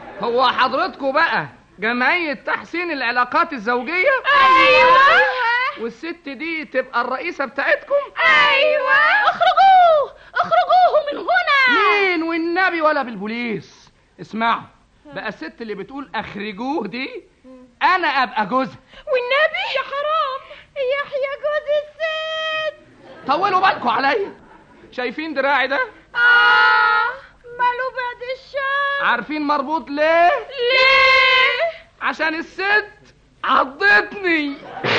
Speaker 4: هو حضرتكم بقى جمعية تحسين العلاقات الزوجية
Speaker 23: ايوه
Speaker 4: والست دي تبقى الرئيسة بتاعتكم
Speaker 22: ايوه اخرجوه اخرجوه من هنا
Speaker 4: مين والنبي ولا بالبوليس اسمعوا بقى الست اللي بتقول اخرجوه دي انا ابقى جوزها
Speaker 22: والنبي يا حرام يحيى جوز الست
Speaker 4: طولوا بالكم عليا شايفين دراعي ده
Speaker 22: اه ماله بعد الشر
Speaker 4: عارفين مربوط ليه
Speaker 22: ليه
Speaker 4: عشان الست عضتني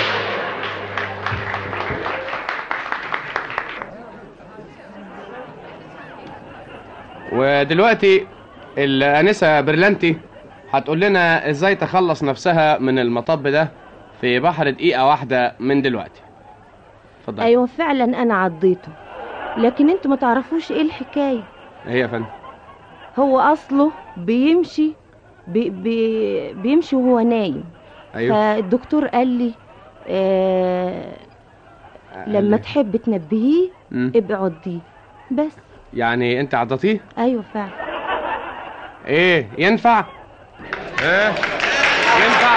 Speaker 21: ودلوقتي الانسه برلانتي هتقول لنا ازاي تخلص نفسها من المطب ده في بحر دقيقه واحده من دلوقتي اتفضل
Speaker 9: ايوه فعلا انا عضيته لكن انتوا ما تعرفوش ايه الحكايه
Speaker 21: هي يا فندم
Speaker 9: هو اصله بيمشي بي بي بيمشي وهو نايم
Speaker 21: أيوه.
Speaker 9: فالدكتور قال لي آه لما
Speaker 21: لي.
Speaker 9: تحب تنبهيه
Speaker 21: مم.
Speaker 9: ابقى عضيه بس
Speaker 21: يعني انت عضتيه
Speaker 9: ايوه فعلا
Speaker 21: ايه ينفع ايه ينفع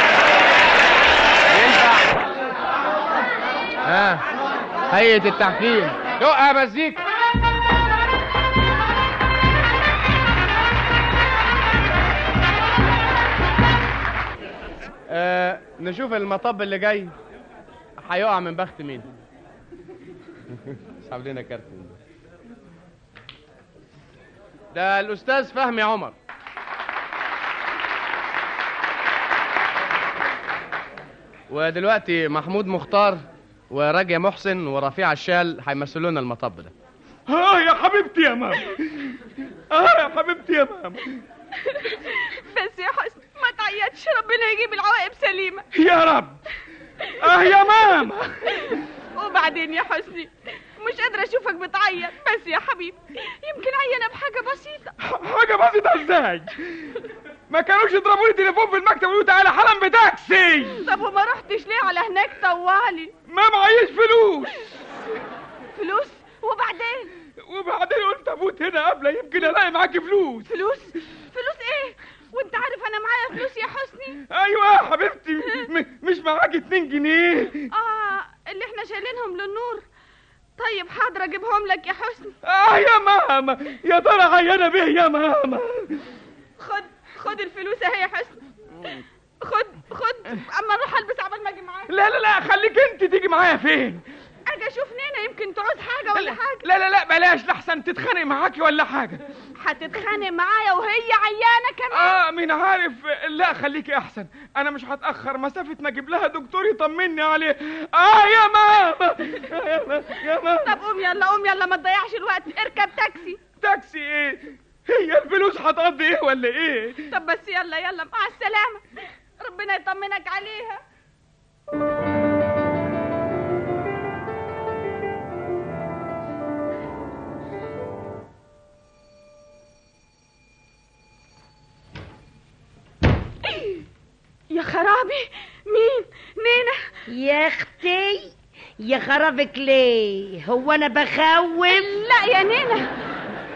Speaker 21: ينفع ها هيئة التحكيم دقها مزيكا آه نشوف المطب اللي جاي هيقع من بخت مين اسحب لنا كارت من ده. ده الاستاذ فهمي عمر ودلوقتي محمود مختار وراجية محسن ورفيع الشال هيمثلوا لنا المطب ده
Speaker 16: اه يا حبيبتي يا ماما اه يا حبيبتي يا ماما
Speaker 23: بس يا حسن ما تعيطش ربنا يجيب العواقب سليمة
Speaker 16: يا رب اه يا ماما
Speaker 23: وبعدين يا حسني مش قادرة أشوفك بتعيط بس يا حبيبي يمكن عيانة بحاجة بسيطة
Speaker 16: حاجه بسيطه ازاي ما كانوش يضربوا لي تليفون في المكتب ويقولوا تعالى حالا بتاكسي
Speaker 23: طب وما رحتش ليه على هناك طوالي
Speaker 16: ما معيش فلوس
Speaker 23: فلوس وبعدين
Speaker 16: وبعدين قلت افوت هنا قبل يمكن الاقي معاكي فلوس
Speaker 23: فلوس فلوس ايه وانت عارف انا معايا فلوس يا حسني
Speaker 16: ايوه يا حبيبتي م- مش معاكي 2 جنيه
Speaker 23: اه اللي احنا شايلينهم للنور طيب حاضر اجيبهم لك يا حسني
Speaker 16: اه يا ماما يا ترى عيانه به يا ماما
Speaker 23: خد خد الفلوس اهي يا حسني خد خد اما اروح البس عبال ما اجي معاك
Speaker 16: لا لا لا خليك انت تيجي معايا فين
Speaker 23: اجي اشوف نينا يمكن تعوز حاجه ولا حاجه
Speaker 16: لا لا لا بلاش لحسن تتخانق معاكي ولا حاجه
Speaker 23: هتتخانق معايا وهي عيانه كمان
Speaker 16: اه مين عارف لا خليكي احسن انا مش هتاخر مسافه ما اجيب لها دكتور يطمني عليه اه يا ماما آه يا ماما يا ماما
Speaker 23: طب قوم يلا قوم يلا ما تضيعش الوقت اركب تاكسي
Speaker 16: تاكسي ايه هي الفلوس هتقضي ايه ولا ايه
Speaker 23: طب بس يلا يلا مع السلامه ربنا يطمنك عليها يا خرابي مين نينا
Speaker 10: يا اختي يا خرابك ليه هو انا بخوف
Speaker 23: لا يا نينا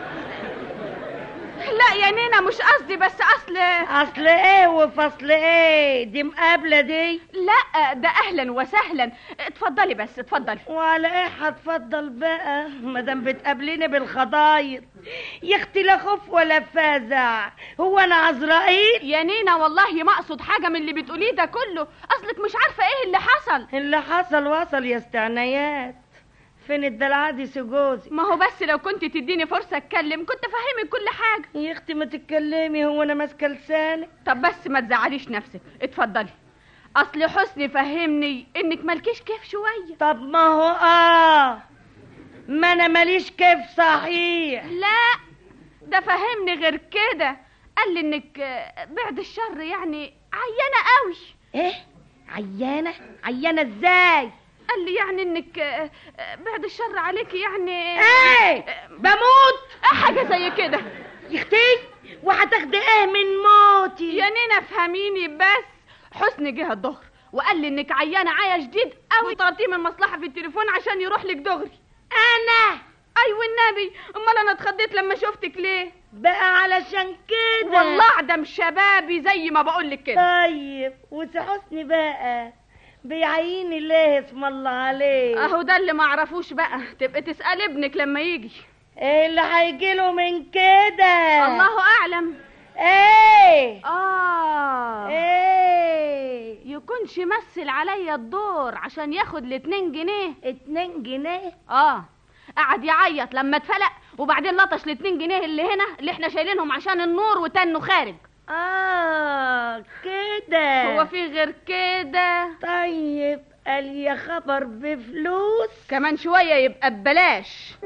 Speaker 23: لا يا نينا مش قصدي بس اصل
Speaker 10: اصل ايه وفصل ايه دي مقابله دي
Speaker 23: لا ده اهلا وسهلا اتفضلي بس اتفضلي
Speaker 10: وعلى ايه هتفضل بقى مادام بتقابليني بالخضاير يا اختي لا خوف ولا فزع هو انا عزرائيل
Speaker 23: يا نينا والله ما اقصد حاجه من اللي بتقوليه ده كله اصلك مش عارفه ايه اللي حصل
Speaker 10: اللي حصل وصل يا استعنايات فين الدلعادي جوزي
Speaker 23: ما هو بس لو كنت تديني فرصه اتكلم كنت افهمك كل حاجه
Speaker 10: يا اختي ما تتكلمي هو انا ماسكه لسانك
Speaker 23: طب بس ما تزعليش نفسك اتفضلي اصل حسني فهمني انك مالكيش كيف شويه
Speaker 10: طب ما هو اه ما انا ماليش كيف صحيح
Speaker 23: لا ده فهمني غير كده قال لي انك آه، بعد الشر يعني عيانه قوي
Speaker 10: ايه عيانه عيانه ازاي
Speaker 23: قال لي يعني انك آه، آه، بعد الشر عليكي يعني
Speaker 10: ايه بموت
Speaker 23: حاجه زي كده
Speaker 10: يا اختي وهتاخدي ايه من موتي
Speaker 23: يا نينا افهميني بس حسني جه الظهر وقال لي انك عيانه عيا شديد قوي طلبتيه من المصلحه في التليفون عشان يروح لك دغري
Speaker 10: انا
Speaker 23: ايوه النبي امال انا اتخضيت لما شفتك ليه
Speaker 10: بقى علشان كده
Speaker 23: والله عدم شبابي زي ما بقول لك كده
Speaker 10: طيب وسي حسني بقى بيعيني ليه اسم الله عليه
Speaker 23: اهو ده اللي معرفوش بقى تبقى تسأل ابنك لما يجي
Speaker 10: ايه اللي هيجيله من كده
Speaker 23: الله اعلم
Speaker 10: ايه
Speaker 23: اه
Speaker 10: ايه
Speaker 23: يكونش مثل عليا الدور عشان ياخد الاتنين جنيه
Speaker 10: اتنين جنيه
Speaker 23: اه قعد يعيط لما اتفلق وبعدين لطش الاتنين جنيه اللي هنا اللي احنا شايلينهم عشان النور وتنه خارج
Speaker 10: اه كده
Speaker 23: هو في غير كده
Speaker 10: طيب قال يا خبر بفلوس
Speaker 23: كمان شوية يبقى ببلاش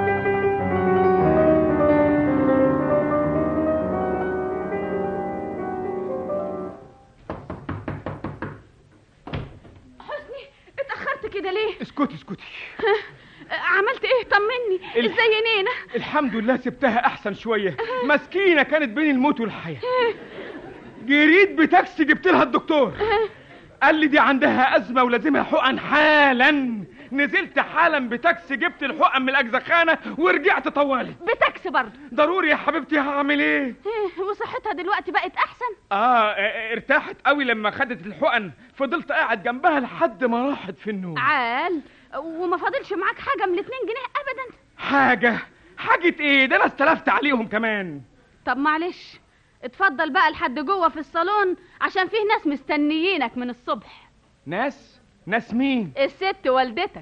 Speaker 23: حسني اتأخرت كده ليه؟
Speaker 16: اسكتي اسكتي
Speaker 23: عملت ايه طمني
Speaker 16: ال-
Speaker 23: ازاي نينا
Speaker 16: الحمد لله سبتها احسن شويه مسكينه كانت بين الموت والحياه جريت بتاكسي جبت لها الدكتور قال لي دي عندها ازمه ولازمها حقن حالا نزلت حالا بتاكسي جبت الحقن من الاجزخانه ورجعت طوالي
Speaker 23: بتاكسي برضه
Speaker 16: ضروري يا حبيبتي هعمل ايه
Speaker 23: وصحتها دلوقتي بقت احسن
Speaker 16: اه اه، ارتاحت قوي لما خدت الحقن فضلت قاعد جنبها لحد ما راحت في النوم
Speaker 23: عال وما فاضلش معاك حاجة من الاتنين جنيه ابدا
Speaker 16: حاجه حاجه ايه ده انا استلفت عليهم كمان
Speaker 23: طب معلش اتفضل بقى لحد جوه في الصالون عشان فيه ناس مستنيينك من الصبح
Speaker 16: ناس ناس مين
Speaker 23: الست والدتك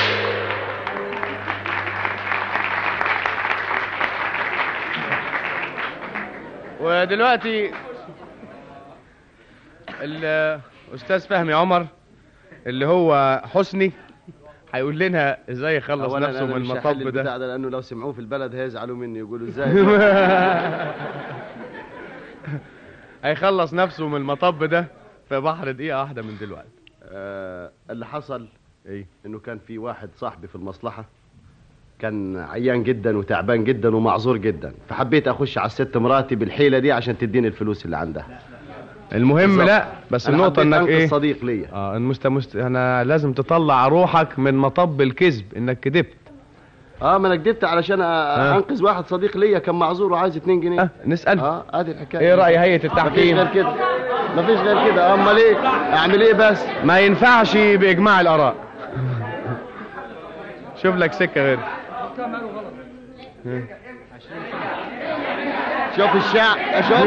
Speaker 21: ودلوقتي الاستاذ فهمي عمر اللي هو حسني هيقول لنا ازاي يخلص
Speaker 6: أولاً
Speaker 21: نفسه
Speaker 6: أنا
Speaker 21: من
Speaker 6: مش هحل
Speaker 21: المطب ده
Speaker 6: البتاع ده لانه لو سمعوه في البلد هيزعلوا مني يقولوا ازاي
Speaker 21: هيخلص نفسه من المطب ده في بحر دقيقة واحدة من دلوقتي
Speaker 6: آه اللي حصل
Speaker 21: ايه
Speaker 6: انه كان في واحد صاحبي في المصلحه كان عيان جدا وتعبان جدا ومعذور جدا فحبيت اخش على الست مراتي بالحيله دي عشان تديني الفلوس اللي عندها
Speaker 21: المهم
Speaker 6: بالظبط.
Speaker 21: لا بس
Speaker 6: أنا
Speaker 21: النقطة
Speaker 6: حبيت
Speaker 21: انك
Speaker 6: أنقذ
Speaker 21: ايه
Speaker 6: صديق ليا
Speaker 21: اه المست مست... انا لازم تطلع روحك من مطب الكذب انك كذبت
Speaker 6: اه ما انا كدبت علشان أ-
Speaker 21: آه.
Speaker 6: انقذ واحد صديق ليا كان معذور وعايز 2 جنيه
Speaker 21: آه. نسال
Speaker 6: اه ادي الحكايه
Speaker 21: ايه رأي هيئة
Speaker 6: مفيش
Speaker 21: التحكيم
Speaker 6: غير كده مفيش غير كده امال ايه اعمل ايه بس
Speaker 21: ما ينفعش باجماع الاراء شوف لك سكة غير
Speaker 6: شوف الشعب شوف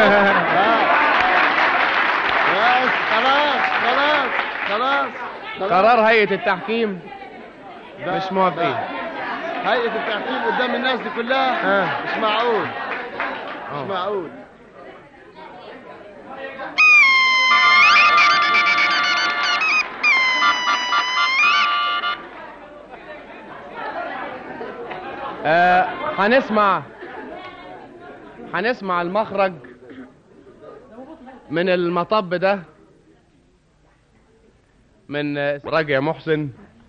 Speaker 6: بس خلاص خلاص خلاص خلاص.
Speaker 21: قرار هيئة التحكيم مش موافقين
Speaker 6: هيئة التحكيم قدام الناس دي كلها
Speaker 21: آه.
Speaker 6: مش معقول
Speaker 21: آه.
Speaker 6: مش معقول
Speaker 21: آه هنسمع هنسمع المخرج من المطب ده من آه، راجع محسن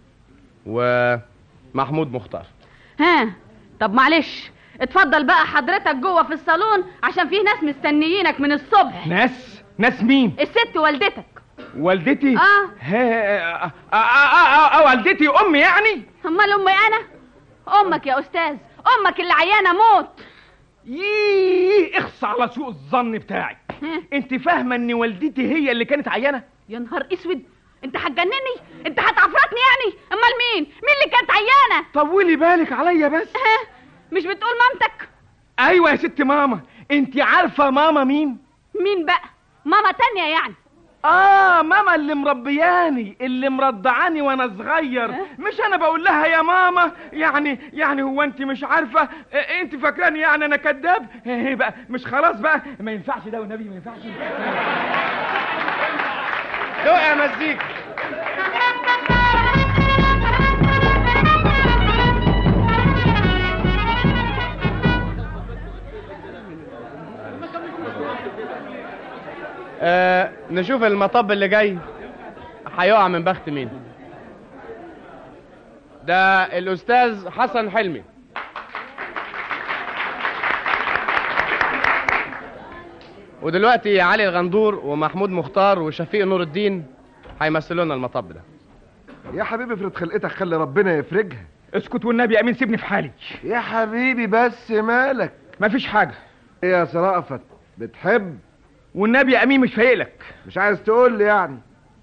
Speaker 21: ومحمود مختار
Speaker 23: ها طب معلش اتفضل بقى حضرتك جوه في الصالون عشان فيه ناس مستنيينك من الصبح
Speaker 16: ناس ناس مين
Speaker 23: الست والدتك
Speaker 16: والدتي
Speaker 23: اه
Speaker 16: ها آه آه آه آه والدتي امي يعني
Speaker 23: امال امي انا امك يا استاذ امك اللي عيانه موت
Speaker 16: ييه اخص على سوء الظن بتاعك انت فاهمه ان والدتي هي اللي كانت عيانه
Speaker 23: يا نهار اسود انت هتجنني انت هتعفرتني يعني امال مين مين اللي كانت عيانه
Speaker 16: طولي بالك عليا بس
Speaker 23: ها مش بتقول مامتك
Speaker 16: ايوه يا ست ماما انت عارفه ماما مين
Speaker 23: مين بقى ماما تانية يعني
Speaker 16: اه ماما اللي مربياني اللي مرضعاني وانا صغير مش انا بقول لها يا ماما يعني يعني هو انت مش عارفه إيه، انت فاكراني يعني انا كذاب ايه بقى مش خلاص بقى ما ينفعش ده والنبي ما ينفعش
Speaker 21: دوق يا مزيكا آه نشوف المطب اللي جاي هيقع من بخت مين ده الاستاذ حسن حلمي ودلوقتي علي الغندور ومحمود مختار وشفيق نور الدين هيمثلوا لنا المطب ده
Speaker 7: يا حبيبي افرض خلقتك خلي ربنا يفرجها
Speaker 16: اسكت والنبي يا امين سيبني في حالي
Speaker 7: يا حبيبي بس مالك
Speaker 16: مفيش حاجه
Speaker 7: ايه يا سرافت بتحب
Speaker 16: والنبي يا امين مش فايقلك
Speaker 7: مش عايز تقول لي يعني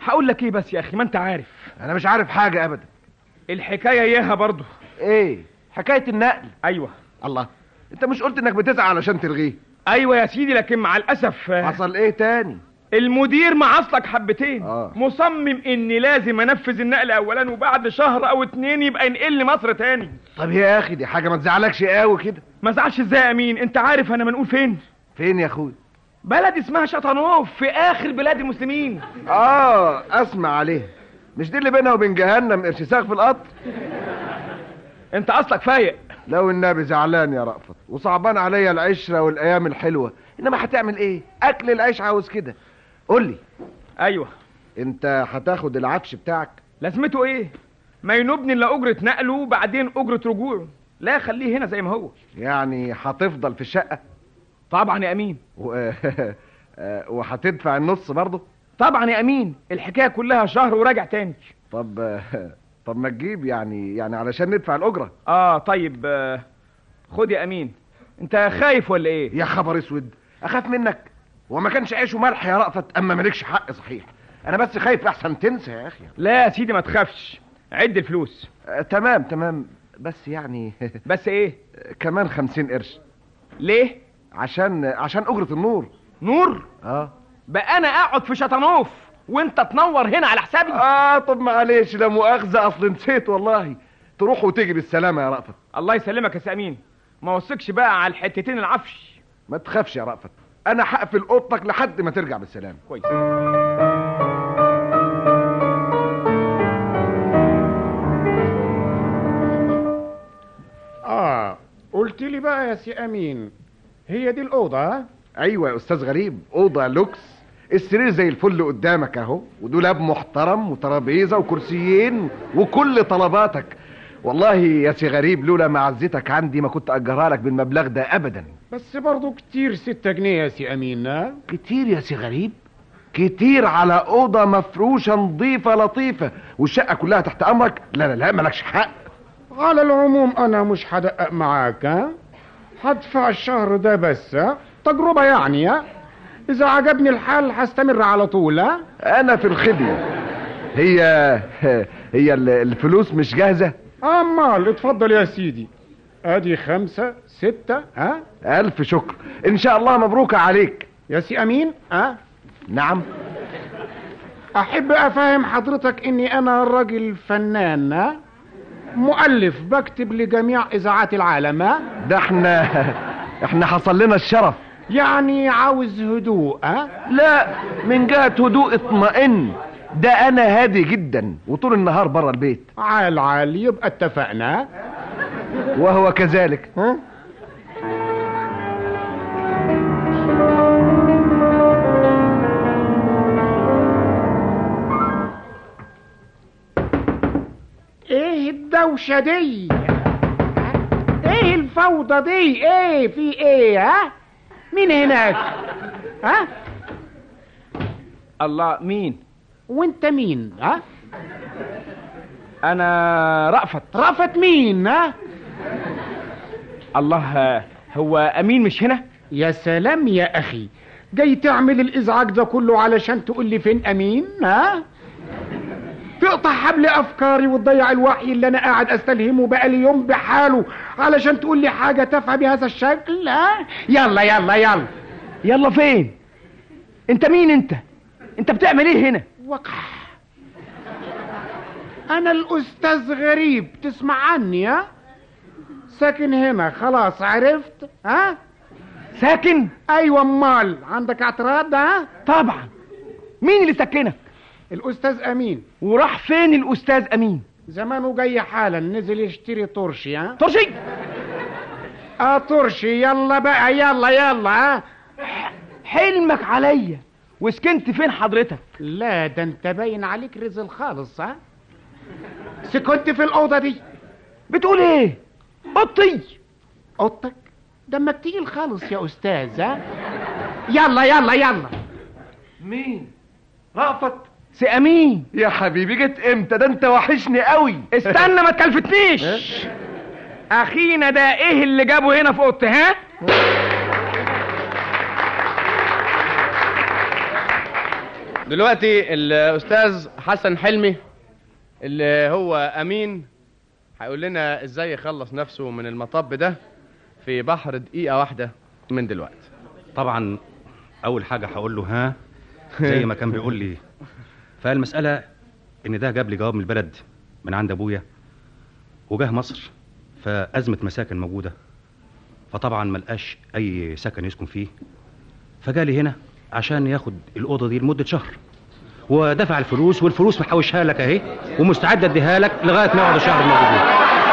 Speaker 16: هقول لك ايه بس يا اخي ما انت عارف
Speaker 7: انا مش عارف حاجه ابدا
Speaker 16: الحكايه اياها برضه
Speaker 7: ايه حكايه النقل
Speaker 16: ايوه
Speaker 7: الله انت مش قلت انك بتسعى علشان تلغيه
Speaker 16: ايوه يا سيدي لكن مع الاسف آه،
Speaker 7: حصل ايه تاني
Speaker 16: المدير معصلك حبتين
Speaker 7: آه.
Speaker 16: مصمم اني لازم انفذ النقل اولا وبعد شهر او اتنين يبقى ينقل لي مصر تاني
Speaker 7: طب يا اخي دي حاجه ما تزعلكش قوي كده
Speaker 16: ما زعلش ازاي يا امين انت عارف انا منقول فين
Speaker 7: فين يا اخوي
Speaker 16: بلد اسمها شطنوف في اخر بلاد المسلمين
Speaker 7: اه اسمع عليه مش دي اللي بينها وبين جهنم قرش ساق في القطر
Speaker 16: انت اصلك فايق
Speaker 7: لو النبي زعلان يا رأفت وصعبان عليا العشره والايام الحلوه انما هتعمل ايه اكل العيش عاوز كده قول لي
Speaker 16: ايوه
Speaker 7: انت هتاخد العفش بتاعك
Speaker 16: لازمته ايه ما ينوبني الا اجره نقله وبعدين اجره رجوعه لا خليه هنا زي ما هو
Speaker 7: يعني هتفضل في الشقه
Speaker 16: طبعا يا امين
Speaker 7: و... وهتدفع النص برضه
Speaker 16: طبعا يا امين الحكايه كلها شهر وراجع تاني
Speaker 7: طب طب ما تجيب يعني يعني علشان ندفع الاجره
Speaker 16: اه طيب آه، خد يا امين انت خايف ولا ايه
Speaker 7: يا خبر اسود اخاف منك وما كانش عيش وملح يا رأفت اما مالكش حق صحيح انا بس خايف احسن تنسى يا اخي
Speaker 16: لا يا سيدي ما تخافش عد الفلوس
Speaker 7: آه تمام تمام بس يعني
Speaker 16: بس ايه
Speaker 7: كمان خمسين قرش
Speaker 16: ليه
Speaker 7: عشان عشان اجرة النور
Speaker 16: نور
Speaker 7: اه
Speaker 16: بقى انا اقعد في شطنوف وانت تنور هنا على حسابي
Speaker 7: اه طب معلش لا مؤاخذة اصل نسيت والله تروح وتيجي بالسلامة يا رأفت
Speaker 16: الله يسلمك يا سامين ما وثقش بقى على الحتتين العفش
Speaker 7: ما تخافش يا رأفت انا هقفل اوضتك لحد ما ترجع بالسلامة
Speaker 16: كويس
Speaker 11: اه قلت لي بقى يا سي امين هي دي الاوضه ها؟
Speaker 7: ايوه يا استاذ غريب اوضه لوكس السرير زي الفل قدامك اهو ودولاب محترم وترابيزه وكرسيين وكل طلباتك والله يا سي غريب لولا معزتك عندي ما كنت اجرها لك بالمبلغ ده ابدا
Speaker 11: بس برضو كتير ستة جنيه يا سي امين ها؟
Speaker 7: كتير يا سي غريب كتير على اوضه مفروشه نظيفه لطيفه والشقه كلها تحت امرك لا لا لا مالكش حق
Speaker 11: على العموم انا مش هدقق معاك ها هدفع الشهر ده بس ها تجربة يعني ها اذا عجبني الحال هستمر على طول ها
Speaker 7: انا في الخدمه هي هي ال- الفلوس مش جاهزه
Speaker 11: امال اتفضل يا سيدي ادي خمسة ستة ها
Speaker 7: الف شكر ان شاء الله مبروك عليك
Speaker 11: يا سي امين ها
Speaker 7: نعم
Speaker 11: احب افهم حضرتك اني انا راجل فنان ها مؤلف بكتب لجميع اذاعات العالم ها
Speaker 7: ده احنا احنا حصل لنا الشرف
Speaker 11: يعني عاوز هدوء ها
Speaker 7: لا من جهة هدوء اطمئن ده انا هادي جدا وطول النهار بره البيت
Speaker 11: عال عال يبقى اتفقنا
Speaker 7: وهو كذلك
Speaker 11: ها ايه الدوشة دي ايه الفوضى دي ايه في ايه ها مين هناك ها
Speaker 16: الله مين
Speaker 11: وانت مين ها
Speaker 16: انا رأفت
Speaker 11: رأفت مين ها
Speaker 16: الله هو امين مش هنا
Speaker 11: يا سلام يا اخي جاي تعمل الازعاج ده كله علشان تقول لي فين امين ها تقطع حبل افكاري وتضيع الوحي اللي انا قاعد استلهمه بقالي يوم بحاله علشان تقول لي حاجه تافهه بهذا الشكل ها يلا يلا يلا
Speaker 16: يلا فين انت مين انت انت بتعمل ايه هنا
Speaker 11: وقع انا الاستاذ غريب تسمع عني ها ساكن هنا خلاص عرفت ها
Speaker 16: ساكن
Speaker 11: ايوه امال عندك اعتراض ها
Speaker 16: طبعا مين اللي سكنك
Speaker 11: الاستاذ امين
Speaker 16: وراح فين الاستاذ امين
Speaker 11: زمانه جاي حالا نزل يشتري ترشي ها
Speaker 16: ترشي
Speaker 11: اه ترشي يلا بقى يلا يلا ها
Speaker 16: حلمك عليا وسكنت فين حضرتك
Speaker 11: لا ده انت باين عليك رزل خالص ها سكنت في الاوضه دي
Speaker 16: بتقول ايه اوضتي
Speaker 11: اوضتك دمك تقيل خالص يا استاذ ها يلا يلا يلا
Speaker 7: مين رأفت
Speaker 16: سي امين
Speaker 7: يا حبيبي جيت امتى ده انت وحشني قوي
Speaker 16: استنى ما تكلفتنيش اخينا ده ايه اللي جابه هنا في اوضتي ها
Speaker 21: دلوقتي الاستاذ حسن حلمي اللي هو امين هيقول لنا ازاي يخلص نفسه من المطب ده في بحر دقيقه واحده من دلوقتي
Speaker 12: طبعا اول حاجه هقول له ها زي ما كان بيقول لي فالمساله ان ده جاب لي جواب من البلد من عند ابويا وجاه مصر فازمه مساكن موجوده فطبعا ملقاش اي سكن يسكن فيه فجالي هنا عشان ياخد الاوضه دي لمده شهر ودفع الفلوس والفلوس محوشها لك اهي ومستعد اديها لك لغايه ما يقعد الشهر الموجود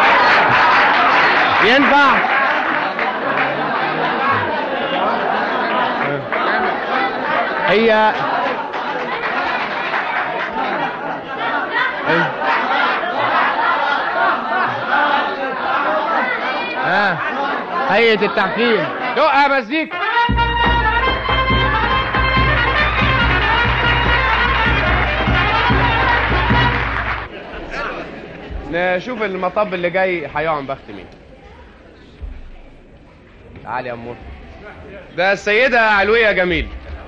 Speaker 21: ينفع هي ها هيئة التحكيم دقها مزيكا نشوف المطب اللي جاي هيقع بخت مين تعالي يا امور ده السيدة علوية جميل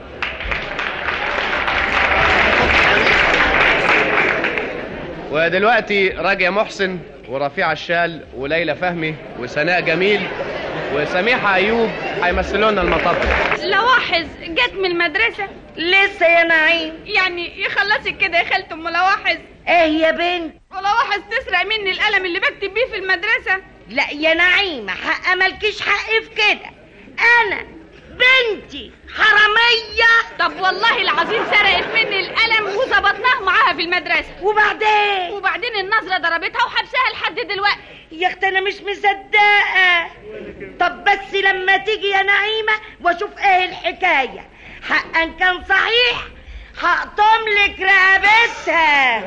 Speaker 21: ودلوقتي راجع محسن ورفيع الشال وليلى فهمي وسناء جميل وسميحة أيوب هيمثلوا لنا المطب
Speaker 13: لواحظ جت من المدرسة
Speaker 10: لسه يا نعيم
Speaker 13: يعني يخلصك كده يا خالة ام لواحظ
Speaker 10: ايه يا بنت
Speaker 13: ولواحظ تسرق مني القلم اللي بكتب بيه في المدرسة
Speaker 10: لا يا نعيمة حق مالكيش حق في كده انا بنتي حرامية
Speaker 13: طب والله العظيم سرقت مني القلم وظبطناه معاها في المدرسة
Speaker 10: وبعدين
Speaker 13: وبعدين النظرة ضربتها وحبسها لحد دلوقتي
Speaker 10: يا اختي انا مش مصدقة طب بس لما تيجي يا نعيمة واشوف ايه الحكاية حقا كان صحيح هقطم لك رقبتها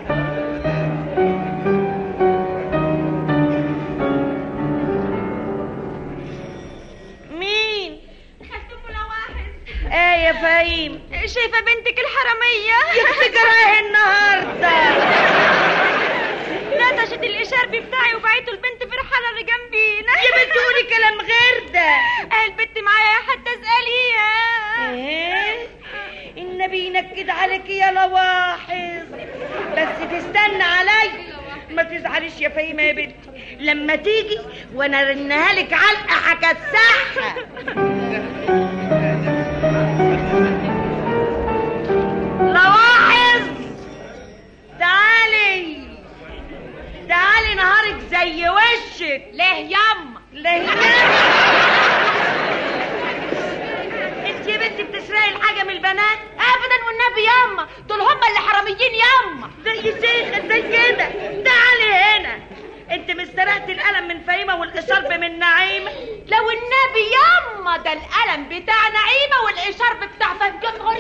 Speaker 10: مين ايه يا فهيم
Speaker 13: شايفة بنتك الحرامية
Speaker 10: يا اختي جرايه النهارده
Speaker 13: نتشت الاشاربي بتاعي وبعته البنت في الحارة اللي جنبينا
Speaker 10: يا بنت قولي كلام غير ده
Speaker 13: آه، البنت معايا حتى اسأليها
Speaker 10: ايه النبي ينكد عليك يا لواحظ بس تستنى علي ما تزعليش يا فهيمة يا بنتي لما تيجي وانا رنها لك علقة هكسحها لواحظ تعالي تعالي نهارك زي وشك
Speaker 13: ليه ياما
Speaker 10: ليه انت يا بنتي بتسرقي الحاجة من البنات
Speaker 13: ابدا والنبي ياما دول هم اللي حراميين ياما
Speaker 10: زي شيخة زي كده تعالي هنا انت مش سرقت القلم من فهيمة والاشارب من نعيمة
Speaker 13: لو النبي ياما ده القلم بتاع نعيمة والاشارب بتاع فهد يا نهار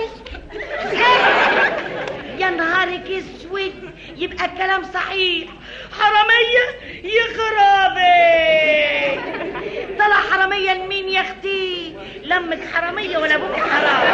Speaker 13: اسود
Speaker 10: يا نهارك اسود يبقى الكلام صحيح حرامية يا خرابي طلع حرامية لمين يا اختي لمك حرامية ولا ابوك حرام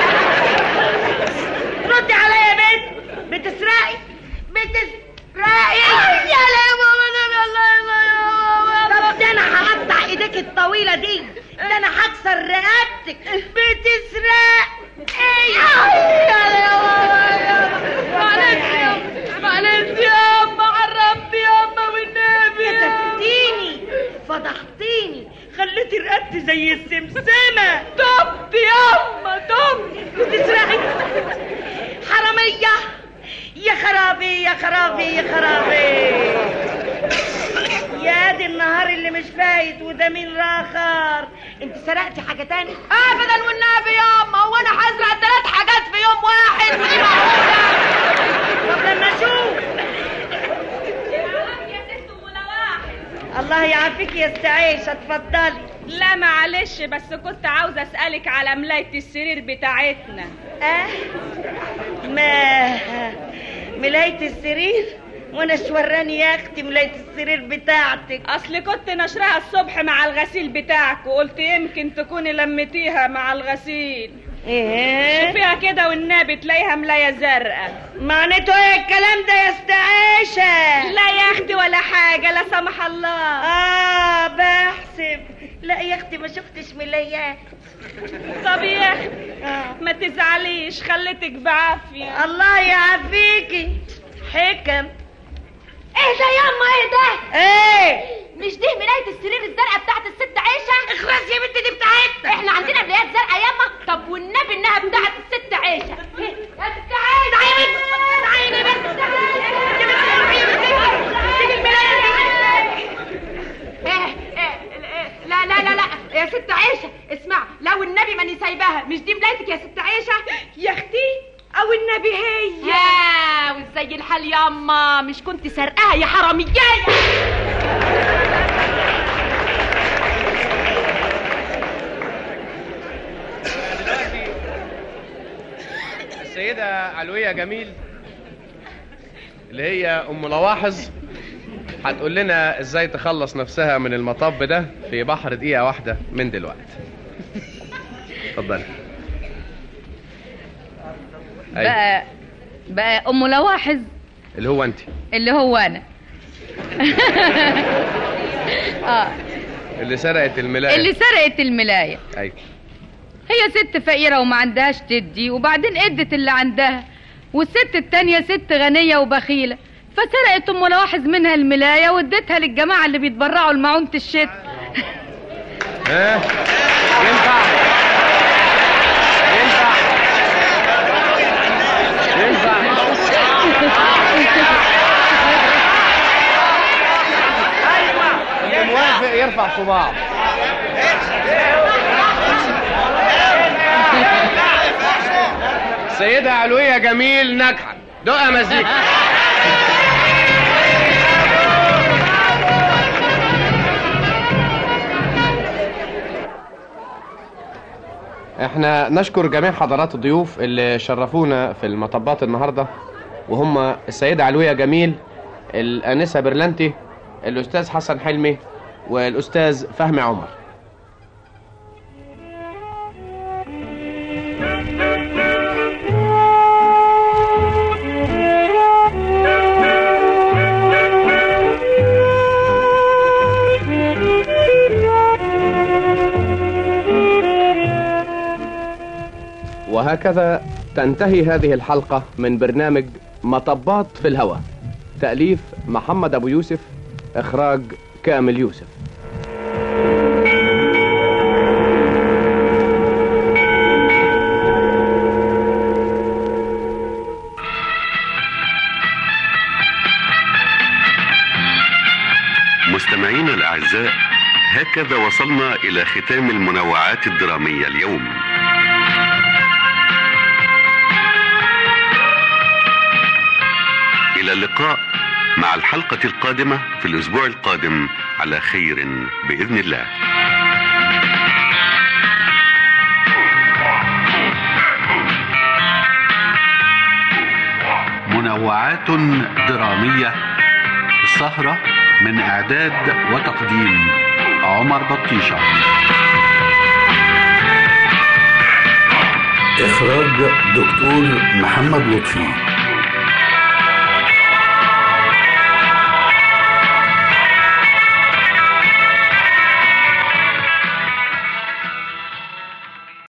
Speaker 10: ردي عليا يا بنت بتسرقي بتسرقي يا لا يا ماما انا الله طب ده انا هقطع ايديك الطويلة دي ده انا هكسر رقبتك بتسرق ايه يا لا يا ماما
Speaker 13: معلش معلش ياما عرفت ياما والنبي
Speaker 10: كتفتيني فضحتيني خليتي رقبتي زي السمسمة
Speaker 13: تبت ياما تبت
Speaker 10: بتسرقي حرامية يا خرابي يا خرابي يا خرابي يا دي النهار اللي مش فايت وده مين راخر انت سرقتي حاجة تاني
Speaker 13: ابدا والنبي ياما وانا هزرع ثلاث حاجات في يوم واحد ودي معقولة
Speaker 10: طب لما اشوف الله يعافيك يا استعيشة اتفضلي
Speaker 13: لا معلش بس كنت عاوزة اسألك على ملاية السرير بتاعتنا
Speaker 10: اه ما ملاية السرير وانا شوراني يا اختي ملاية السرير بتاعتك
Speaker 13: اصل كنت نشرها الصبح مع الغسيل بتاعك وقلت يمكن تكوني لميتيها مع الغسيل
Speaker 10: ايه
Speaker 13: شوفيها كده والنبي تلاقيها ملاية زرقاء
Speaker 10: معناته ايه الكلام ده يا استعيشة
Speaker 13: لا يا اختي ولا حاجة لا سمح الله
Speaker 10: اه بحسب لا يا اختي ما شفتش ملايات
Speaker 13: طب يا اختي ما تزعليش خليتك بعافيه
Speaker 10: الله يعافيكي حكم
Speaker 23: ايه ده ياما ايه ده
Speaker 10: ايه
Speaker 23: مش دي ملايه السرير الزرقاء بتاعت الست عيشه
Speaker 10: اخرس يا بنتي دي بتاعتنا
Speaker 23: احنا عندنا ملايات زرقاء ياما طب والنبي انها بتاعت الست عيشه إيه؟ يا ست عيشه تعالي تعالي بس إيه، إيه، إيه، لا لا لا لا يا ست عيشه اسمع لو النبي ماني سايباها مش دي ملايتك يا ست عيشه
Speaker 13: يا اختي او النبي هي
Speaker 23: يا وازاي الحال ياما مش كنت سرقاها يا حراميايه
Speaker 21: السيدة علوية جميل اللي هي أم لواحظ هتقول لنا ازاي تخلص نفسها من المطب ده في بحر دقيقة واحدة من دلوقتي اتفضلي أيوة.
Speaker 5: بقى بقى ام لواحظ
Speaker 21: اللي هو انت
Speaker 5: اللي هو انا اه
Speaker 21: اللي سرقت الملاية
Speaker 5: اللي سرقت الملايه
Speaker 21: ايوه
Speaker 5: هي ست فقيره وما عندهاش تدي وبعدين ادت اللي عندها والست التانية ست غنيه وبخيله فسرقت ام لواحظ منها الملايه وادتها للجماعه اللي بيتبرعوا لمعونه الشتاء
Speaker 21: ها ينفع ينفع ينفع اللي موافق يرفع صباعه سيدة علوية جميل ناجحة دقها مزيكا احنا نشكر جميع حضرات الضيوف اللي شرفونا في المطبات النهارده وهم السيدة علوية جميل الأنسة برلنتي الأستاذ حسن حلمي والأستاذ فهمي عمر وهكذا تنتهي هذه الحلقة من برنامج مطبات في الهواء تأليف محمد أبو يوسف إخراج كامل يوسف
Speaker 14: مستمعينا الأعزاء هكذا وصلنا إلى ختام المنوعات الدرامية اليوم إلى اللقاء مع الحلقة القادمة في الأسبوع القادم على خير بإذن الله
Speaker 1: منوعات درامية السهرة من إعداد وتقديم عمر بطيشة إخراج دكتور محمد لطفي